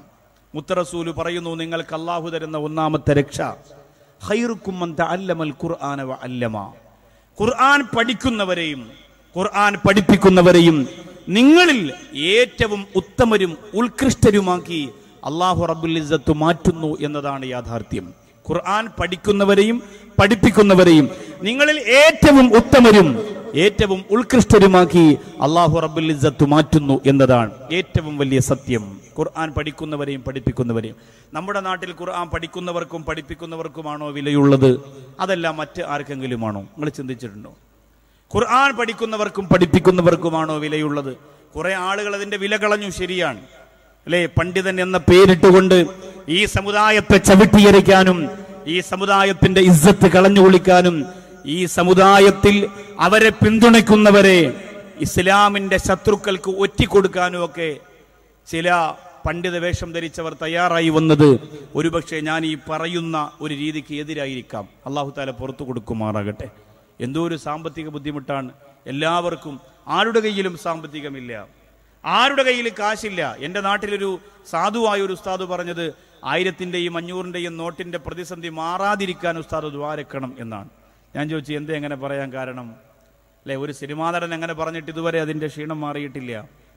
മുത്തറസൂല് പറയുന്നു നിങ്ങൾക്ക് അള്ളാഹു തരുന്ന ഒന്നാമത്തെ രക്ഷ ഖൈറുക്കും മൻ തഅല്ലമൽ ഖുർആന വ അല്ലമ ഖുർആൻ പഠിക്കുന്നവരെയും ഖുർആൻ പഠിപ്പിക്കുന്നവരെയും നിങ്ങളിൽ ഏറ്റവും ഉത്തമരും ഉത്കൃഷ്ടരുമാക്കി അള്ളാഹു റബ്ബുൽ ഇസ്സത്ത് മാറ്റുന്നു എന്നതാണ് യാഥാർത്ഥ്യം ഖുർആൻ പഠിക്കുന്നവരെയും പഠിപ്പിക്കുന്നവരെയും നിങ്ങളിൽ ഏറ്റവും ഉത്തമരും ഏറ്റവും ഉത്കൃഷ്ടരുമാക്കി അള്ളാഹു റബ്ബുൽ ഇസ്സത്ത് മാറ്റുന്നു എന്നതാണ് ഏറ്റവും വലിയ സത്യം ഖുർആൻ പഠിക്കുന്നവരെയും പഠിപ്പിക്കുന്നവരെയും നമ്മുടെ നാട്ടിൽ ഖുർആൻ പഠിക്കുന്നവർക്കും പഠിപ്പിക്കുന്നവർക്കുമാണോ വിലയുള്ളത് അതല്ല മറ്റ് ആർക്കെങ്കിലുമാണോ നിങ്ങൾ ചിന്തിച്ചിട്ടുണ്ടോ ഖുർആൻ പഠിക്കുന്നവർക്കും പഠിപ്പിക്കുന്നവർക്കുമാണോ വിലയുള്ളത് കുറെ ആളുകൾ അതിന്റെ വില കളഞ്ഞു ശരിയാണ് അല്ലേ പണ്ഡിതൻ എന്ന പേരിട്ടുകൊണ്ട് ഈ സമുദായത്തെ ചവിട്ടിയരിക്കാനും ഈ സമുദായത്തിന്റെ ഇസ്സത്ത് കളഞ്ഞു കുളിക്കാനും ഈ സമുദായത്തിൽ അവരെ പിന്തുണയ്ക്കുന്നവരെ ഇസ്ലാമിന്റെ ശത്രുക്കൾക്ക് ഒറ്റിക്കൊടുക്കാനും ഒക്കെ ചില പണ്ഡിത വേഷം ധരിച്ചവർ തയ്യാറായി വന്നത് ഒരുപക്ഷെ ഞാൻ ഈ പറയുന്ന ഒരു രീതിക്ക് എതിരായിരിക്കാം അള്ളാഹു താല പുറത്തു കൊടുക്കുമാറാകട്ടെ എന്തോ ഒരു സാമ്പത്തിക ബുദ്ധിമുട്ടാണ് എല്ലാവർക്കും ആരുടെ കയ്യിലും സാമ്പത്തികമില്ല ആരുടെ കയ്യിൽ കാശില്ല എൻ്റെ നാട്ടിലൊരു സാധുവായ ഒരു ഉസ്താദ് പറഞ്ഞത് ആയിരത്തിൻ്റെയും അഞ്ഞൂറിൻ്റെയും നോട്ടിൻ്റെ പ്രതിസന്ധി മാറാതിരിക്കാൻ ഉസ്താദ് ദ്വാരക്കണം എന്നാണ് ഞാൻ ചോദിച്ചു എന്തേ എങ്ങനെ പറയാൻ കാരണം അല്ലെ ഒരു സിനിമാ നടൻ എങ്ങനെ പറഞ്ഞിട്ട് ഇതുവരെ അതിൻ്റെ ക്ഷീണം മാറിയിട്ടില്ല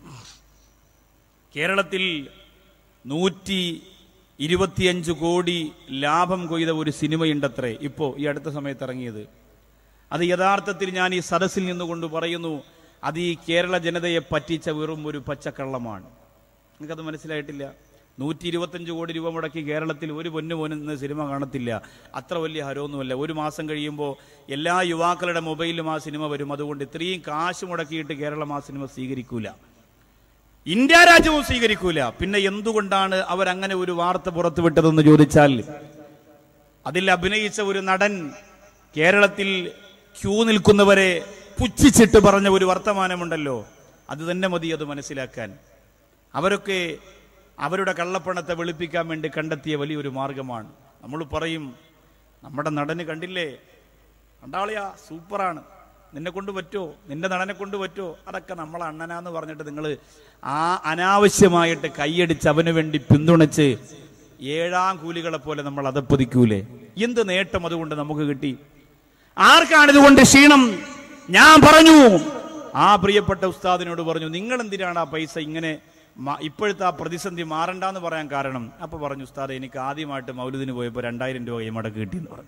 കേരളത്തിൽ നൂറ്റി ഇരുപത്തിയഞ്ച് കോടി ലാഭം കൊയ്ത ഒരു സിനിമയുണ്ടത്രേ ഇപ്പോൾ ഈ അടുത്ത സമയത്ത് ഇറങ്ങിയത് അത് യഥാർത്ഥത്തിൽ ഞാൻ ഈ സദസ്സിൽ നിന്നുകൊണ്ട് പറയുന്നു അത് ഈ കേരള ജനതയെ പറ്റിച്ച വെറും ഒരു പച്ചക്കള്ളമാണ് നിങ്ങൾക്കത് മനസ്സിലായിട്ടില്ല നൂറ്റി ഇരുപത്തഞ്ച് കോടി രൂപ മുടക്കി കേരളത്തിൽ ഒരു പൊന്നു പോനുന്ന സിനിമ കാണത്തില്ല അത്ര വലിയ ഹരമൊന്നുമല്ല ഒരു മാസം കഴിയുമ്പോൾ എല്ലാ യുവാക്കളുടെ മൊബൈലിലും ആ സിനിമ വരും അതുകൊണ്ട് ഇത്രയും കാശ് മുടക്കിയിട്ട് കേരളം ആ സിനിമ സ്വീകരിക്കൂല ഇന്ത്യ രാജ്യവും സ്വീകരിക്കൂല പിന്നെ എന്തുകൊണ്ടാണ് അവരങ്ങനെ ഒരു വാർത്ത പുറത്തുവിട്ടതെന്ന് ചോദിച്ചാൽ അതിൽ അഭിനയിച്ച ഒരു നടൻ കേരളത്തിൽ ക്യൂ നിൽക്കുന്നവരെ പുച്ഛിച്ചിട്ട് പറഞ്ഞ ഒരു വർത്തമാനമുണ്ടല്ലോ അത് തന്നെ മതി അത് മനസ്സിലാക്കാൻ അവരൊക്കെ അവരുടെ കള്ളപ്പണത്തെ വെളുപ്പിക്കാൻ വേണ്ടി കണ്ടെത്തിയ വലിയൊരു മാർഗമാണ് നമ്മൾ പറയും നമ്മുടെ നടന് കണ്ടില്ലേ കണ്ടാളിയാ സൂപ്പറാണ് നിന്നെ കൊണ്ട് പറ്റുമോ നിന്റെ നടനെ കൊണ്ട് പറ്റുമോ അതൊക്കെ നമ്മളെ അണ്ണനാന്ന് പറഞ്ഞിട്ട് നിങ്ങൾ ആ അനാവശ്യമായിട്ട് കൈയടിച്ച് അവന് വേണ്ടി പിന്തുണച്ച് ഏഴാം കൂലികളെ പോലെ നമ്മൾ അതപ്പതിക്കൂലേ എന്ത് നേട്ടം അതുകൊണ്ട് നമുക്ക് കിട്ടി ആർക്കാണ് ഇതുകൊണ്ട് ക്ഷീണം ഞാൻ പറഞ്ഞു ആ പ്രിയപ്പെട്ട ഉസ്താദിനോട് പറഞ്ഞു നിങ്ങൾ എന്തിനാണ് ആ പൈസ ഇങ്ങനെ മ- ഇപ്പോഴത്തെ ആ പ്രതിസന്ധി മാറണ്ടെന്ന് പറയാൻ കാരണം അപ്പൊ പറഞ്ഞു ഉസ്താദ് എനിക്ക് ആദ്യമായിട്ട് മൗലുദിന് പോയപ്പോൾ രണ്ടായിരം രൂപ കൈമടക്ക് കിട്ടിയെന്ന് പറഞ്ഞു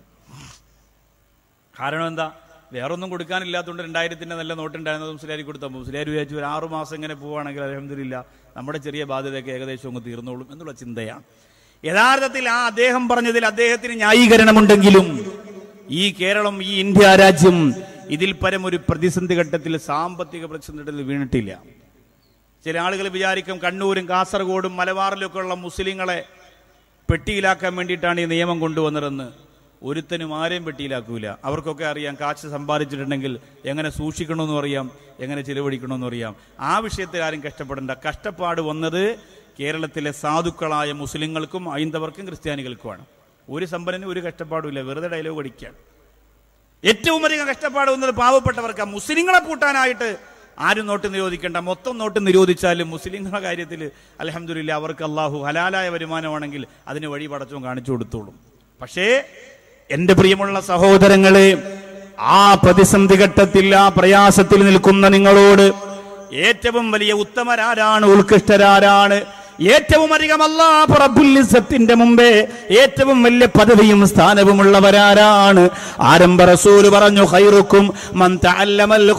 കാരണം എന്താ വേറൊന്നും കൊടുക്കാനില്ലാത്തതുകൊണ്ട് രണ്ടായിരത്തിന്റെ നല്ല നോട്ടുണ്ടായിരുന്നത് മുസ്ലിയാരി കൊടുത്താൽ മുസ്ലിയാർ വിചാരിച്ചു ഒരു ആറു മാസം ഇങ്ങനെ പോവുകയാണെങ്കിൽ അലഹമില്ല നമ്മുടെ ചെറിയ ബാധ്യതയൊക്കെ ഏകദേശം അങ്ങ് തീർന്നോളും എന്നുള്ള ചിന്തയാണ് യഥാർത്ഥത്തിൽ ആ അദ്ദേഹം പറഞ്ഞതിൽ അദ്ദേഹത്തിന് ന്യായീകരണമുണ്ടെങ്കിലും ഈ കേരളം ഈ ഇന്ത്യ രാജ്യം ഇതിൽ പരം ഒരു പ്രതിസന്ധി ഘട്ടത്തിൽ സാമ്പത്തിക പ്രതിസന്ധി ഘട്ടത്തിൽ വീണിട്ടില്ല ചില ആളുകൾ വിചാരിക്കും കണ്ണൂരും കാസർഗോഡും മലബാറിലൊക്കെ ഉള്ള മുസ്ലിങ്ങളെ പെട്ടിയിലാക്കാൻ വേണ്ടിയിട്ടാണ് ഈ നിയമം കൊണ്ടുവന്നതെന്ന് ഒരുത്തനും ആരെയും പെട്ടിയിലാക്കൂല അവർക്കൊക്കെ അറിയാം കാശ് സമ്പാദിച്ചിട്ടുണ്ടെങ്കിൽ എങ്ങനെ സൂക്ഷിക്കണമെന്നും അറിയാം എങ്ങനെ ചിലവഴിക്കണമെന്നും അറിയാം ആ വിഷയത്തിൽ ആരും കഷ്ടപ്പെടേണ്ട കഷ്ടപ്പാട് വന്നത് കേരളത്തിലെ സാധുക്കളായ മുസ്ലിങ്ങൾക്കും ഐന്ദവർക്കും ക്രിസ്ത്യാനികൾക്കുമാണ് ഒരു സമ്പന്നനും ഒരു കഷ്ടപ്പാടുമില്ല വെറുതെ ഡയലോഗ് അടിക്കുകയാണ് ഏറ്റവും അധികം കഷ്ടപ്പാട് വന്നത് പാവപ്പെട്ടവർക്ക് മുസ്ലിങ്ങളെ കൂട്ടാനായിട്ട് ആരും നോട്ട് നിരോധിക്കേണ്ട മൊത്തം നോട്ട് നിരോധിച്ചാലും മുസ്ലിങ്ങളുടെ കാര്യത്തിൽ അലഹമില്ല അവർക്ക് അള്ളാഹു ഹലാലായ വരുമാനമാണെങ്കിൽ അതിന് വഴി പടച്ചവും കാണിച്ചു കൊടുത്തോളും പക്ഷേ എന്റെ പ്രിയമുള്ള സഹോദരങ്ങളെ ആ പ്രതിസന്ധി ഘട്ടത്തിൽ ആ പ്രയാസത്തിൽ നിൽക്കുന്ന നിങ്ങളോട് ഏറ്റവും വലിയ ഉത്തമരാരാണ് ഉത്കൃഷ്ടരാരാണ് ഏറ്റവും അധികം അല്ലാഹു റബ്ബുൽ ഇസ്സത്തിന്റെ മുമ്പേ ഏറ്റവും വലിയ പദവിയും സ്ഥാനവുമുള്ളവരാരാണ് ആരംഭ റസൂല് പറഞ്ഞു ഖൈറുക്കും മൻ തഅല്ലമൽ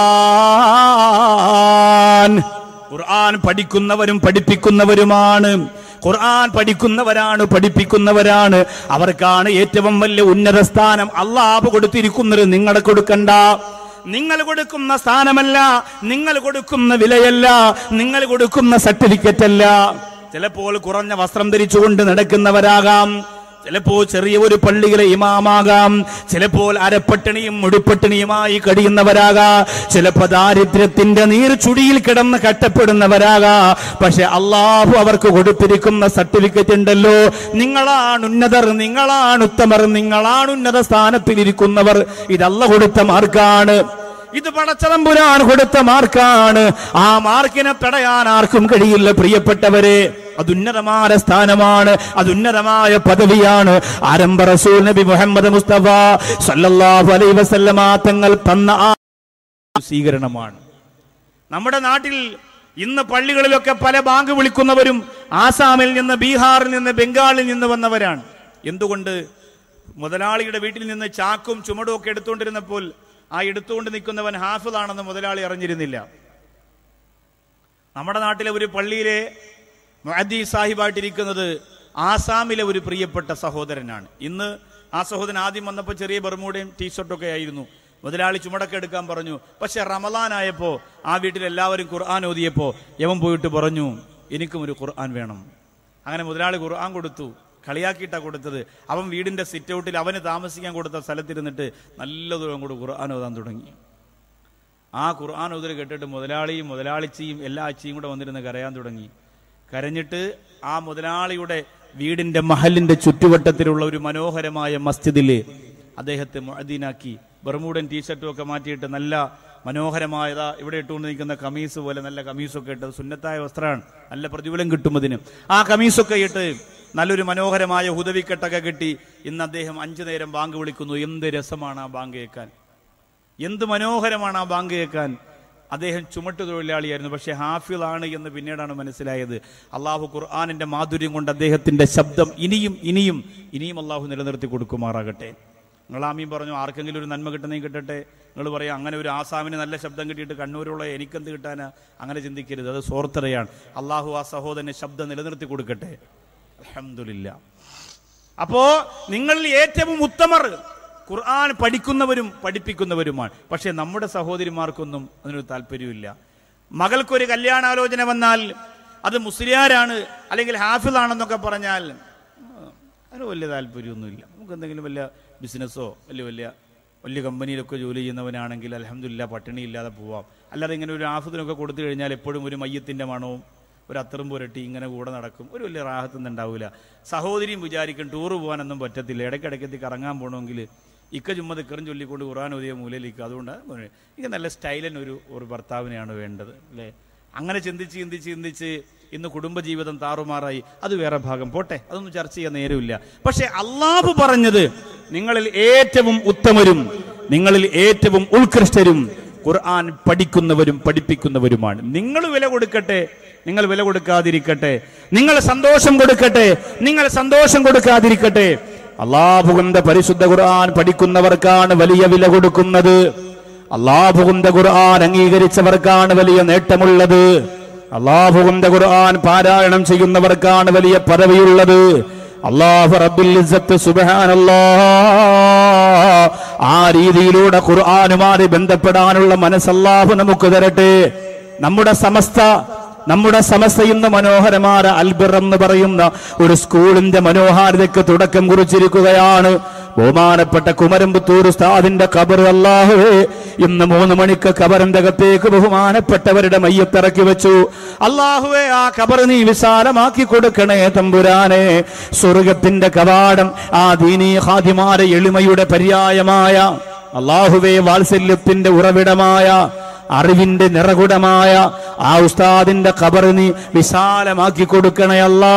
ഖുർആൻ ഖുർആൻ പഠിക്കുന്നവരും പഠിപ്പിക്കുന്നവരുമാണ് ഖുർആൻ പഠിക്കുന്നവരാണ് പഠിപ്പിക്കുന്നവരാണ് അവർക്കാണ് ഏറ്റവും വലിയ ഉന്നത സ്ഥാനം അള്ളാഹ് കൊടുത്തിരിക്കുന്നത് നിങ്ങളെ കൊടുക്കണ്ട നിങ്ങൾ കൊടുക്കുന്ന സ്ഥാനമല്ല നിങ്ങൾ കൊടുക്കുന്ന വിലയല്ല നിങ്ങൾ കൊടുക്കുന്ന സർട്ടിഫിക്കറ്റ് അല്ല ചിലപ്പോൾ കുറഞ്ഞ വസ്ത്രം ധരിച്ചുകൊണ്ട് നടക്കുന്നവരാകാം ചിലപ്പോൾ ചെറിയ ഒരു പള്ളിയിലെ ഇമാമാകാം ചിലപ്പോൾ അരപ്പട്ടിണിയും മുടിപ്പട്ടിണിയുമായി കഴിയുന്നവരാകാ ചിലപ്പോൾ ദാരിദ്ര്യത്തിന്റെ നീർച്ചുടിയിൽ കിടന്ന് കട്ടപ്പെടുന്നവരാകാ പക്ഷെ അള്ളാഹു അവർക്ക് കൊടുത്തിരിക്കുന്ന സർട്ടിഫിക്കറ്റ് ഉണ്ടല്ലോ നിങ്ങളാണ് ഉന്നതർ നിങ്ങളാണ് ഉത്തമർ നിങ്ങളാണ് ഉന്നത സ്ഥാനത്തിലിരിക്കുന്നവർ ഇതല്ല കൊടുത്ത മാർക്കാണ് ഇത് പടച്ചതമ്പുരാൻ കൊടുത്ത മാർക്കാണ് ആ മാർക്കിനെ തടയാൻ ആർക്കും കഴിയില്ല പ്രിയപ്പെട്ടവരെ അതുന്നതമായ സ്ഥാനമാണ് അതുന്നതമായ പദവിയാണ് ആരംഭ റസൂൽ നബി മുഹമ്മദ് മുസ്തഫ സല്ലല്ലാഹു അലൈഹി വസല്ലമ തങ്ങൾ തന്ന ആ സ്വീകരണമാണ് നമ്മുടെ നാട്ടിൽ ഇന്ന് പള്ളികളിലൊക്കെ പല ബാങ്ക് വിളിക്കുന്നവരും ആസാമിൽ നിന്ന് ബീഹാറിൽ നിന്ന് ബംഗാളിൽ നിന്ന് വന്നവരാണ് എന്തുകൊണ്ട് മുതലാളിയുടെ വീട്ടിൽ നിന്ന് ചാക്കും ചുമടും ഒക്കെ എടുത്തുകൊണ്ടിരുന്നപ്പോൾ ആ എടുത്തുകൊണ്ട് നിൽക്കുന്നവൻ ഹാഫിളാണെന്ന് മുതലാളി അറിഞ്ഞിരുന്നില്ല നമ്മുടെ നാട്ടിലെ ഒരു പള്ളിയിലെ മഹദി സാഹിബായിട്ടിരിക്കുന്നത് ആസാമിലെ ഒരു പ്രിയപ്പെട്ട സഹോദരനാണ് ഇന്ന് ആ സഹോദരൻ ആദ്യം വന്നപ്പോൾ ചെറിയ ബർമൂടയും ടീഷർട്ടൊക്കെ ആയിരുന്നു മുതലാളി ചുമടൊക്കെ എടുക്കാൻ പറഞ്ഞു പക്ഷെ റമലാനായപ്പോ ആ വീട്ടിൽ എല്ലാവരും ഖുർആൻ ഓതിയപ്പോ യവൻ പോയിട്ട് പറഞ്ഞു എനിക്കും ഒരു ഖുർആൻ വേണം അങ്ങനെ മുതലാളി ഖുർആൻ കൊടുത്തു കളിയാക്കിയിട്ടാ കൊടുത്തത് അവൻ വീടിന്റെ സിറ്റ് ഔട്ടിൽ അവന് താമസിക്കാൻ കൊടുത്ത സ്ഥലത്തിരുന്നിട്ട് നല്ല ദൂരം കൂടെ ഖുർആൻ ഓതാൻ തുടങ്ങി ആ ഖുർആൻ ഉതിർ കേട്ടിട്ട് മുതലാളിയും മുതലാളിച്ചിയും എല്ലാ അച്ചിയും കൂടെ വന്നിരുന്ന് കരയാൻ തുടങ്ങി കരഞ്ഞിട്ട് ആ മുതലാളിയുടെ വീടിന്റെ മഹലിന്റെ ചുറ്റുവട്ടത്തിലുള്ള ഒരു മനോഹരമായ മസ്ജിദില് അദ്ദേഹത്തെ മുഅദ്ദീനാക്കി ബർമൂഡൻ ടീഷർട്ടും ഒക്കെ മാറ്റിയിട്ട് നല്ല മനോഹരമായതാ ഇവിടെ ഇട്ടുകൊണ്ട് നിൽക്കുന്ന കമീസ് പോലെ നല്ല കമീസൊക്കെ ഇട്ട് സുന്നത്തായ വസ്ത്രമാണ് നല്ല പ്രതിഫലം കിട്ടും അതിന് ആ കമീസൊക്കെ ഇട്ട് നല്ലൊരു മനോഹരമായ ഹുദവിക്കെട്ടൊക്കെ കെട്ടി ഇന്ന് അദ്ദേഹം അഞ്ചു നേരം ബാങ്ക് വിളിക്കുന്നു എന്ത് രസമാണ് ആ ബാങ്ക് കേൾക്കാൻ എന്ത് മനോഹരമാണ് ആ ബാങ്ക് കേൾക്കാൻ അദ്ദേഹം ചുമട്ടു തൊഴിലാളിയായിരുന്നു പക്ഷെ ഹാഫിളാണ് എന്ന് പിന്നീടാണ് മനസ്സിലായത് അള്ളാഹു ഖുർആാനിന്റെ മാധുര്യം കൊണ്ട് അദ്ദേഹത്തിന്റെ ശബ്ദം ഇനിയും ഇനിയും ഇനിയും അള്ളാഹു നിലനിർത്തി കൊടുക്കുമാറാകട്ടെ നിങ്ങൾ ആമീൻ പറഞ്ഞു ആർക്കെങ്കിലും ഒരു നന്മ കിട്ടുന്നെങ്കിൽ കിട്ടട്ടെ നിങ്ങൾ പറയാം അങ്ങനെ ഒരു ആസാമിന് നല്ല ശബ്ദം കിട്ടിയിട്ട് കണ്ണൂരുള്ള എനിക്കെന്ത് കിട്ടാനാ അങ്ങനെ ചിന്തിക്കരുത് അത് സോർത്തറയാണ് അള്ളാഹു ആ സഹോദരന് ശബ്ദം നിലനിർത്തി കൊടുക്കട്ടെ അലഹമില്ല അപ്പോ നിങ്ങളിൽ ഏറ്റവും ഉത്തമർ ഖുർആൻ പഠിക്കുന്നവരും പഠിപ്പിക്കുന്നവരുമാണ് പക്ഷെ നമ്മുടെ സഹോദരിമാർക്കൊന്നും അതിനൊരു താല്പര്യമില്ല മകൾക്കൊരു കല്യാണാലോചന വന്നാൽ അത് മുസ്ലിയാരാണ് അല്ലെങ്കിൽ ഹാഫിളാണെന്നൊക്കെ പറഞ്ഞാൽ ആ, അതിന് വലിയ താല്പര്യമൊന്നുമില്ല നമുക്ക് എന്തെങ്കിലും വലിയ ബിസിനസ്സോ വലിയ വലിയ വലിയ കമ്പനിയിലൊക്കെ ജോലി ചെയ്യുന്നവനാണെങ്കിൽ അലഹമില്ല പട്ടിണി ഇല്ലാതെ പോവാം അല്ലാതെ ഇങ്ങനെ ഒരു ആഫത്തിനൊക്കെ കൊടുത്തു കഴിഞ്ഞാൽ എപ്പോഴും ഒരു മയ്യത്തിന്റെ മണവും ഒരു അത്തറും പുരട്ടി ഇങ്ങനെ കൂടെ നടക്കും ഒരു വലിയ റാഹത്തൊന്നും ഉണ്ടാവില്ല സഹോദരിയും വിചാരിക്കും ടൂറ് പോകാനൊന്നും പറ്റത്തില്ല ഇടയ്ക്കിടയ്ക്ക് കറങ്ങാൻ പോകണമെങ്കിൽ ഇക്ക ചുമ്മാ ദിക്കറും ചൊല്ലിക്കൊണ്ട് ഖുറാൻ ഓതിയ മൂലയിലേക്ക് അതുകൊണ്ട് എനിക്ക് നല്ല സ്റ്റൈലൻ ഒരു ഒരു ഭർത്താവിനെയാണ് വേണ്ടത് അല്ലേ അങ്ങനെ ചിന്തിച്ച് ചിന്തിച്ച് ചിന്തിച്ച് ഇന്ന് കുടുംബജീവിതം താറുമാറായി അത് വേറെ ഭാഗം പോട്ടെ അതൊന്നും ചർച്ച ചെയ്യാൻ നേരമില്ല പക്ഷെ അള്ളാഹു പറഞ്ഞത് നിങ്ങളിൽ ഏറ്റവും ഉത്തമരും നിങ്ങളിൽ ഏറ്റവും ഉത്കൃഷ്ടരും ഖുർആൻ പഠിക്കുന്നവരും പഠിപ്പിക്കുന്നവരുമാണ് നിങ്ങൾ വില കൊടുക്കട്ടെ നിങ്ങൾ വില കൊടുക്കാതിരിക്കട്ടെ നിങ്ങൾ സന്തോഷം കൊടുക്കട്ടെ നിങ്ങൾ സന്തോഷം കൊടുക്കാതിരിക്കട്ടെ അള്ളാഹുവിന്റെ പരിശുദ്ധ ഖുർആൻ പഠിക്കുന്നവർക്കാണ് വലിയ വില കൊടുക്കുന്നത് അള്ളാഹുവിന്റെ ഖുർആൻ അംഗീകരിച്ചവർക്കാണ് വലിയ നേട്ടമുള്ളത് അള്ളാഹുവിന്റെ ഖുർആൻ പാരായണം ചെയ്യുന്നവർക്കാണ് വലിയ പദവിയുള്ളത് അള്ളാഹു റബ്ബുൽ ഇസ്സത്ത് സുബ്ഹാനല്ലാഹ് ആ രീതിയിലൂടെ ഖുർആനുമായി ബന്ധപ്പെടാനുള്ള മനസ്സല്ലാഹു നമുക്ക് തരട്ടെ നമ്മുടെ സമസ്ത നമ്മുടെ സമസ്ത ഇന്ന് മനോഹരമായ അൽബിർ എന്ന് പറയുന്ന ഒരു സ്കൂളിന്റെ മനോഹാരിതയ്ക്ക് തുടക്കം കുറിച്ചിരിക്കുകയാണ് ബഹുമാനപ്പെട്ട കുമരമ്പത്തൂർ ഉസ്താദിന്റെ കബർ അല്ലാഹുവേ ഇന്ന് മൂന്ന് മണിക്ക് കബറിന്റെ അകത്തേക്ക് ബഹുമാനപ്പെട്ടവരുടെ മയ്യത്തിറക്കി വെച്ചു അള്ളാഹുവേ ആ കബർ നീ വിശാലമാക്കി കൊടുക്കണേ തമ്പുരാനെ സ്വർഗത്തിന്റെ കവാടം ആ ദീനീ ഹാദിമാരെ എളിമയുടെ പര്യായമായ അള്ളാഹുവേ വാത്സല്യത്തിന്റെ ഉറവിടമായ അറിവിന്റെ നിറകുടമായ ആ ഉസ്താദിന്റെ ഖബർ നീ വിശാലമാക്കി കൊടുക്കണേ അല്ലാ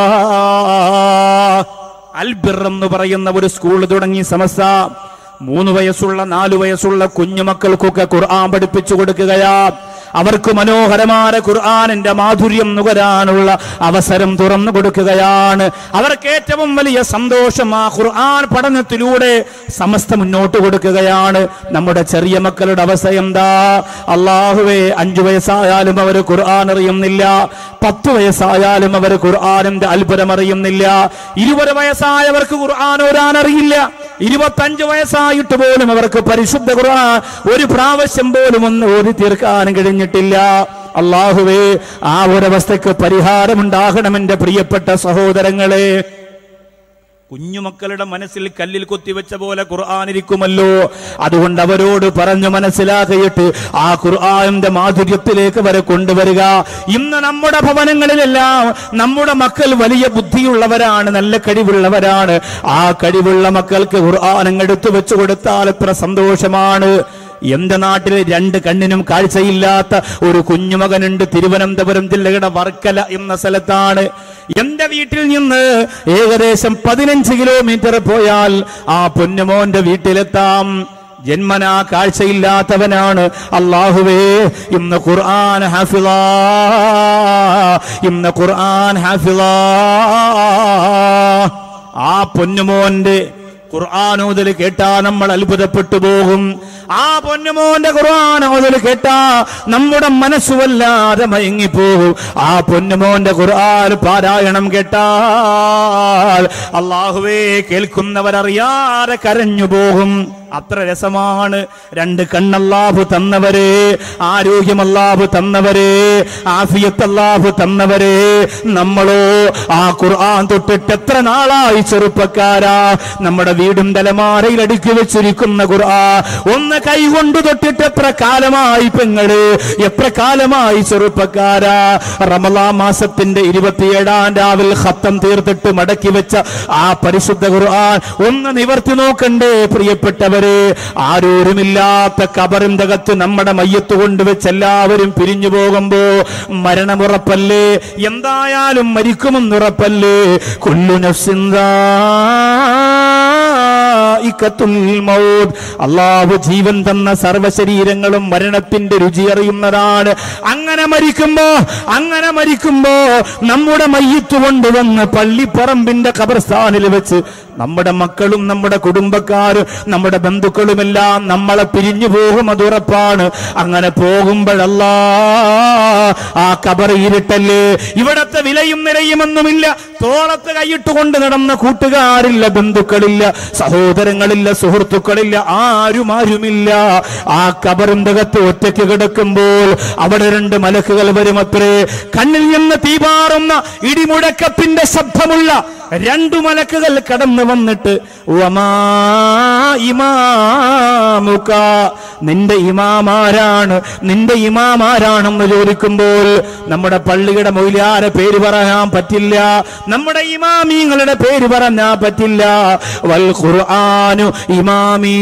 അൽബിർ എന്ന് പറയുന്ന ഒരു സ്കൂൾ തുടങ്ങി സമസ്ത മൂന്ന് വയസ്സുള്ള നാലു വയസ്സുള്ള കുഞ്ഞുമക്കൾക്കൊക്കെ ഖുർആൻ പഠിപ്പിച്ചു കൊടുക്കുകയാ അവർക്ക് മനോഹരമായ ഖുർആാനിന്റെ മാധുര്യം നുകരാനുള്ള അവസരം തുറന്നു കൊടുക്കുകയാണ് അവർക്ക് ഏറ്റവും വലിയ സന്തോഷം ആ ഖുർആൻ പഠനത്തിലൂടെ സമസ്ത മുന്നോട്ട് കൊടുക്കുകയാണ് നമ്മുടെ ചെറിയ മക്കളുടെ അവസ്ഥ എന്താ അള്ളാഹുവേ അഞ്ചു വയസ്സായാലും അവർ ഖുർആൻ അറിയുന്നില്ല പത്ത് വയസ്സായാലും അവർ ഖുർആാനിന്റെ അത്ഭുതം അറിയുന്നില്ല ഇരുപത് വയസ്സായവർക്ക് ഖുർആൻ ഓരാൻ അറിയില്ല ഇരുപത്തഞ്ച് വയസ്സായിട്ട് പോലും അവർക്ക് പരിശുദ്ധ ഖുർആൻ ഒരു പ്രാവശ്യം പോലും ഒന്ന് ഓതി തീർക്കാൻ കഴിഞ്ഞിട്ടില്ല അള്ളാഹുവേ ആ ഒരവസ്ഥയ്ക്ക് പരിഹാരമുണ്ടാകണം എന്റെ പ്രിയപ്പെട്ട സഹോദരങ്ങളെ കുഞ്ഞുമക്കളുടെ മനസ്സിൽ കല്ലിൽ കൊത്തിവെച്ച പോലെ ഖുർആൻ ഇരിക്കുമല്ലോ അതുകൊണ്ട് അവരോട് പറഞ്ഞു മനസ്സിലാക്കിയിട്ട് ആ ഖുർആന്റെ മാധുര്യത്തിലേക്ക് വരെ കൊണ്ടുവരിക ഇന്ന് നമ്മുടെ ഭവനങ്ങളിലെല്ലാം നമ്മുടെ മക്കൾ വലിയ ബുദ്ധിയുള്ളവരാണ് നല്ല കഴിവുള്ളവരാണ് ആ കഴിവുള്ള മക്കൾക്ക് ഖുർആൻ അങ്ങ് എടുത്തു വെച്ചു കൊടുത്താൽ എത്ര സന്തോഷമാണ് എന്റെ നാട്ടിൽ രണ്ട് കണ്ണിനും കാഴ്ചയില്ലാത്ത ഒരു കുഞ്ഞുമകനുണ്ട് തിരുവനന്തപുരം ജില്ലയുടെ വർക്കല എന്ന സ്ഥലത്താണ് എന്റെ വീട്ടിൽ നിന്ന് ഏകദേശം പതിനഞ്ച് കിലോമീറ്റർ പോയാൽ ആ പൊന്നുമോന്റെ വീട്ടിലെത്താം ജന്മനാ കാഴ്ചയില്ലാത്തവനാണ് അള്ളാഹുവേ ഇന്ന് ഖുർആൻ ഹാഫിള ഇന്ന് ഖുർആൻ ഹാഫിള ആ പൊന്നുമോന്റെ ഖുർആാനോദൽ കേട്ടാ നമ്മൾ അത്ഭുതപ്പെട്ടു പോകും ആ പൊന്നുമോന്റെ ഖുർആാനോദൽ കേട്ടാ നമ്മുടെ മനസ്സുവല്ലാതെ മയങ്ങിപ്പോകും ആ പൊന്നുമോന്റെ ഖുർആൻ പാരായണം കേട്ടാൽ അള്ളാഹുവേ കേൾക്കുന്നവരറിയാതെ കരഞ്ഞു പോകും അത്ര രസമാണ് രണ്ട് കണ്ണല്ലാഹു തന്നവരെ ആരോഗ്യം അല്ലാഹു തന്നവരെ ആഫിയത്ത് അല്ലാഹു തന്നവരെ നമ്മളോ ആ ഖുർആൻ തൊട്ടിട്ട് എത്ര നാളായി ചെറുപ്പക്കാരാ നമ്മുടെ വീടും തലമാരയിൽ അടുക്കി വെച്ചിരിക്കുന്ന ഖുർആൻ ഒന്ന് കൈകൊണ്ട് തൊട്ടിട്ട് എത്ര കാലമായി പെങ്ങള് എത്ര കാലമായി ചെറുപ്പക്കാരാ റമലാ മാസത്തിന്റെ ഇരുപത്തിയേഴാം രാവിൽ ഹത്തം തീർത്തിട്ട് മടക്കി വെച്ച ആ പരിശുദ്ധ ഖുർആൻ ഒന്ന് നിവർത്തി നോക്കണ്ടേ പ്രിയപ്പെട്ടവരെ ആരോരുമില്ലാത്ത കബറിന്റെ അകത്ത് നമ്മുടെ മയ്യത്ത് കൊണ്ടുവച്ച് എല്ലാവരും പിരിഞ്ഞു പോകുമ്പോ മരണമുറപ്പല്ലേ എന്തായാലും മരിക്കുമെന്നുറപ്പല്ലേ കൊല്ലു നഫ്സിന്ദാ അള്ളാഹു ജീവൻ തന്ന സർവശരീരങ്ങളും മരണത്തിന്റെ രുചി അറിയുന്നതാണ് അങ്ങനെ മരിക്കുമ്പോ അങ്ങനെ മരിക്കുമ്പോ നമ്മുടെ മയ്യത്ത് കൊണ്ടുവന്ന് പള്ളിപ്പറമ്പിന്റെ ഖബർസ്ഥാനിൽ വെച്ച് നമ്മുടെ മക്കളും നമ്മുടെ കുടുംബക്കാരും നമ്മുടെ ബന്ധുക്കളുമെല്ലാം നമ്മളെ പിരിഞ്ഞു പോകും അത് ഉറപ്പാണ് അങ്ങനെ പോകുമ്പോഴല്ല ആ കബർ ഇരുട്ടല്ലേ ഇവിടത്തെ വിലയും നിലയുമൊന്നുമില്ല തോളത്ത് കൈയിട്ട് കൊണ്ട് നടന്ന കൂട്ടുകാരില്ല ബന്ധുക്കളില്ല സഹോദരങ്ങളില്ല സുഹൃത്തുക്കളില്ല ആരും ആരുമില്ല ആ കബറിന്റെ അകത്ത് ഒറ്റയ്ക്ക് കിടക്കുമ്പോൾ അവിടെ രണ്ട് മലക്കുകൾ വരുമത്രേ കണ്ണിൽ നിന്ന് തീപാറുന്ന ഇടിമുഴക്കത്തിന്റെ ശബ്ദമുള്ള രണ്ടു മലക്കുകൾ കടന്നു വന്നിട്ട് വമാ ഇമാമുക നിന്റെ ഇമാമാരാണ് നിന്റെ ഇമാമാരാണെന്ന് ചോദിക്കുമ്പോൾ നമ്മുടെ പള്ളിയുടെ മൊയിലാരെ പേര് പറയാൻ പറ്റില്ല നമ്മുടെ ഇമാമീങ്ങളുടെ പേര് പറഞ്ഞാ പറ്റില്ല വൽ ഖുർആനു ഇമാമീ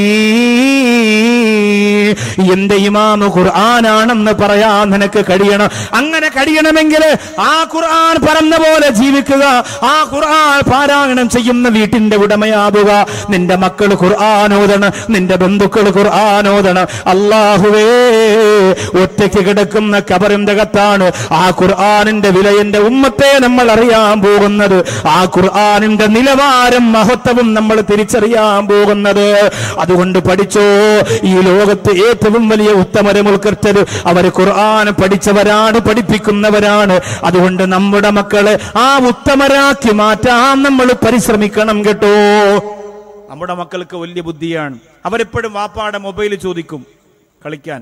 എന്റെ ഇമാമ് ഖുർആനാണെന്ന് പറയാൻ നിനക്ക് കഴിയണം അങ്ങനെ കഴിയണമെങ്കിൽ ആ ഖുർആൻ പറഞ്ഞ പോലെ ജീവിക്കുക ആ ഖുർആൻ പാരായണം ചെയ്യുന്ന വീട്ടിന്റെ ഉടമയാവുക നിന്റെ മക്കൾ ഖുർആാനോദണം നിന്റെ ബന്ധുക്കൾ ഖുർആാനോദണം അള്ളാഹുവേ ഒറ്റയ്ക്ക് കിടക്കുന്ന കബറിന്റെ അകത്താണ് ആ ഖുർആാനിന്റെ വില എന്റെ ഉമ്മത്തെ നമ്മൾ അറിയാൻ പോകുന്നത് ആ ഖുർആാനിന്റെ നിലവാരം മഹത്വവും നമ്മൾ തിരിച്ചറിയാൻ പോകുന്നത് അതുകൊണ്ട് പഠിച്ചോ ഈ ലോകത്ത് ഏറ്റവും വലിയ ഉത്തമരും ഉൾക്കർത്തത് അവർ ഖുർആൻ പഠിച്ചവരാണ് പഠിപ്പിക്കുന്നവരാണ് അതുകൊണ്ട് നമ്മുടെ മക്കളെ ആ ഉത്തമരാക്കി മാറ്റാൻ നമ്മൾ പരിശ്രമിക്കണം കേട്ടോ നമ്മുടെ മക്കൾക്ക് വലിയ ബുദ്ധിയാണ് അവരെപ്പോഴും വാപ്പാടെ മൊബൈൽ ചോദിക്കും കളിക്കാൻ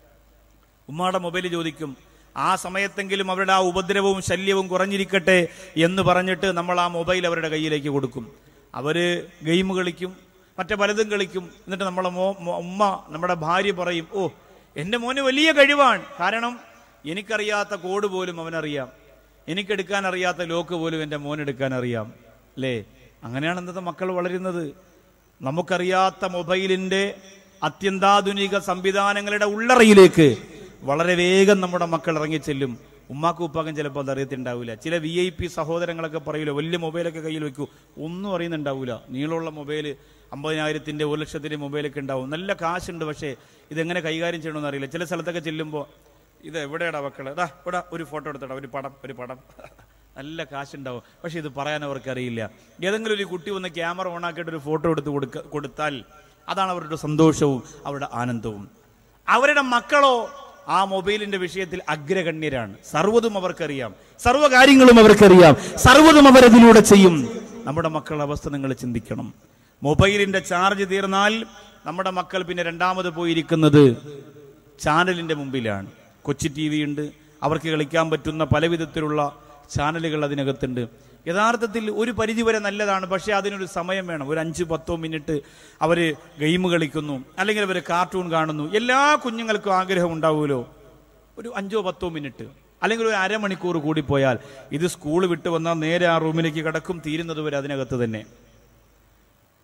ഉമ്മാടെ മൊബൈൽ ചോദിക്കും ആ സമയത്തെങ്കിലും അവരുടെ ആ ഉപദ്രവവും ശല്യവും കുറഞ്ഞിരിക്കട്ടെ എന്ന് പറഞ്ഞിട്ട് നമ്മൾ ആ മൊബൈൽ അവരുടെ കയ്യിലേക്ക് കൊടുക്കും അവര് ഗെയിം കളിക്കും മറ്റേ പലതും കളിക്കും എന്നിട്ട് നമ്മളെ മോ മോ- ഉമ്മ നമ്മുടെ ഭാര്യ പറയും ഓ എന്റെ മോന് വലിയ കഴിവാണ് കാരണം എനിക്കറിയാത്ത കോഡ് പോലും അവനറിയാം എനിക്കെടുക്കാൻ അറിയാത്ത ലോക്ക് പോലും എൻ്റെ മോൻ എടുക്കാൻ അറിയാം അല്ലേ അങ്ങനെയാണ് ഇന്നത്തെ മക്കൾ വളരുന്നത് നമുക്കറിയാത്ത മൊബൈലിന്റെ അത്യന്താധുനിക സംവിധാനങ്ങളുടെ ഉള്ളറയിലേക്ക് വളരെ വേഗം നമ്മുടെ മക്കൾ ഇറങ്ങിച്ചെല്ലും ഉമ്മാക്കും ഉപ്പാക്കും ചിലപ്പോൾ അത് അറിയത്തുണ്ടാവില്ല ചില വി ഐ പി സഹോദരങ്ങളൊക്കെ പറയൂല വലിയ മൊബൈലൊക്കെ കയ്യിൽ വെക്കൂ ഒന്നും അറിയുന്നുണ്ടാവില്ല നീളമുള്ള മൊബൈൽ അമ്പതിനായിരത്തിന്റെ ഒരു ലക്ഷത്തിന്റെ മൊബൈലൊക്കെ ഉണ്ടാവും നല്ല കാശുണ്ട് പക്ഷേ ഇതെങ്ങനെ കൈകാര്യം ചെയ്യണമെന്ന് അറിയില്ല ചില സ്ഥലത്തൊക്കെ ചെല്ലുമ്പോൾ ഇത് എവിടെയാടാ മക്കള് ഇതാ ഇവിടെ ഒരു ഫോട്ടോ എടുത്തടാ ഒരു പടം ഒരു പടം നല്ല കാശുണ്ടാവും പക്ഷെ ഇത് പറയാൻ അവർക്ക് അറിയില്ല ഏതെങ്കിലും ഒരു കുട്ടി വന്ന് ക്യാമറ ഓണാക്കിയിട്ട് ഒരു ഫോട്ടോ എടുത്ത് കൊടുക്ക കൊടുത്താൽ അതാണ് അവരുടെ സന്തോഷവും അവരുടെ ആനന്ദവും അവരുടെ മക്കളോ ആ മൊബൈലിന്റെ വിഷയത്തിൽ അഗ്രഗണ്യരാണ് സർവ്വതും അവർക്കറിയാം സർവ്വ കാര്യങ്ങളും അവർക്കറിയാം സർവ്വതും അവരതിലൂടെ ചെയ്യും നമ്മുടെ മക്കളുടെ അവസ്ഥ നിങ്ങൾ ചിന്തിക്കണം മൊബൈലിന്റെ ചാർജ് തീർന്നാൽ നമ്മുടെ മക്കൾ പിന്നെ രണ്ടാമത് പോയിരിക്കുന്നത് ചാനലിന്റെ മുമ്പിലാണ് കൊച്ചി ടി വി ഉണ്ട് അവർക്ക് കളിക്കാൻ പറ്റുന്ന പല വിധത്തിലുള്ള ചാനലുകൾ അതിനകത്തുണ്ട് യഥാർത്ഥത്തിൽ ഒരു പരിധിവരെ നല്ലതാണ് പക്ഷേ അതിനൊരു സമയം വേണം ഒരു അഞ്ച് പത്തോ മിനിറ്റ് അവർ ഗെയിം കളിക്കുന്നു അല്ലെങ്കിൽ അവർ കാർട്ടൂൺ കാണുന്നു എല്ലാ കുഞ്ഞുങ്ങൾക്കും ആഗ്രഹം ഉണ്ടാവുമല്ലോ ഒരു അഞ്ചോ പത്തോ മിനിറ്റ് അല്ലെങ്കിൽ ഒരു അരമണിക്കൂർ കൂടി പോയാൽ ഇത് സ്കൂൾ വിട്ട് വന്നാൽ നേരെ ആ റൂമിലേക്ക് കിടക്കും തീരുന്നത് വരെ അതിനകത്ത് തന്നെ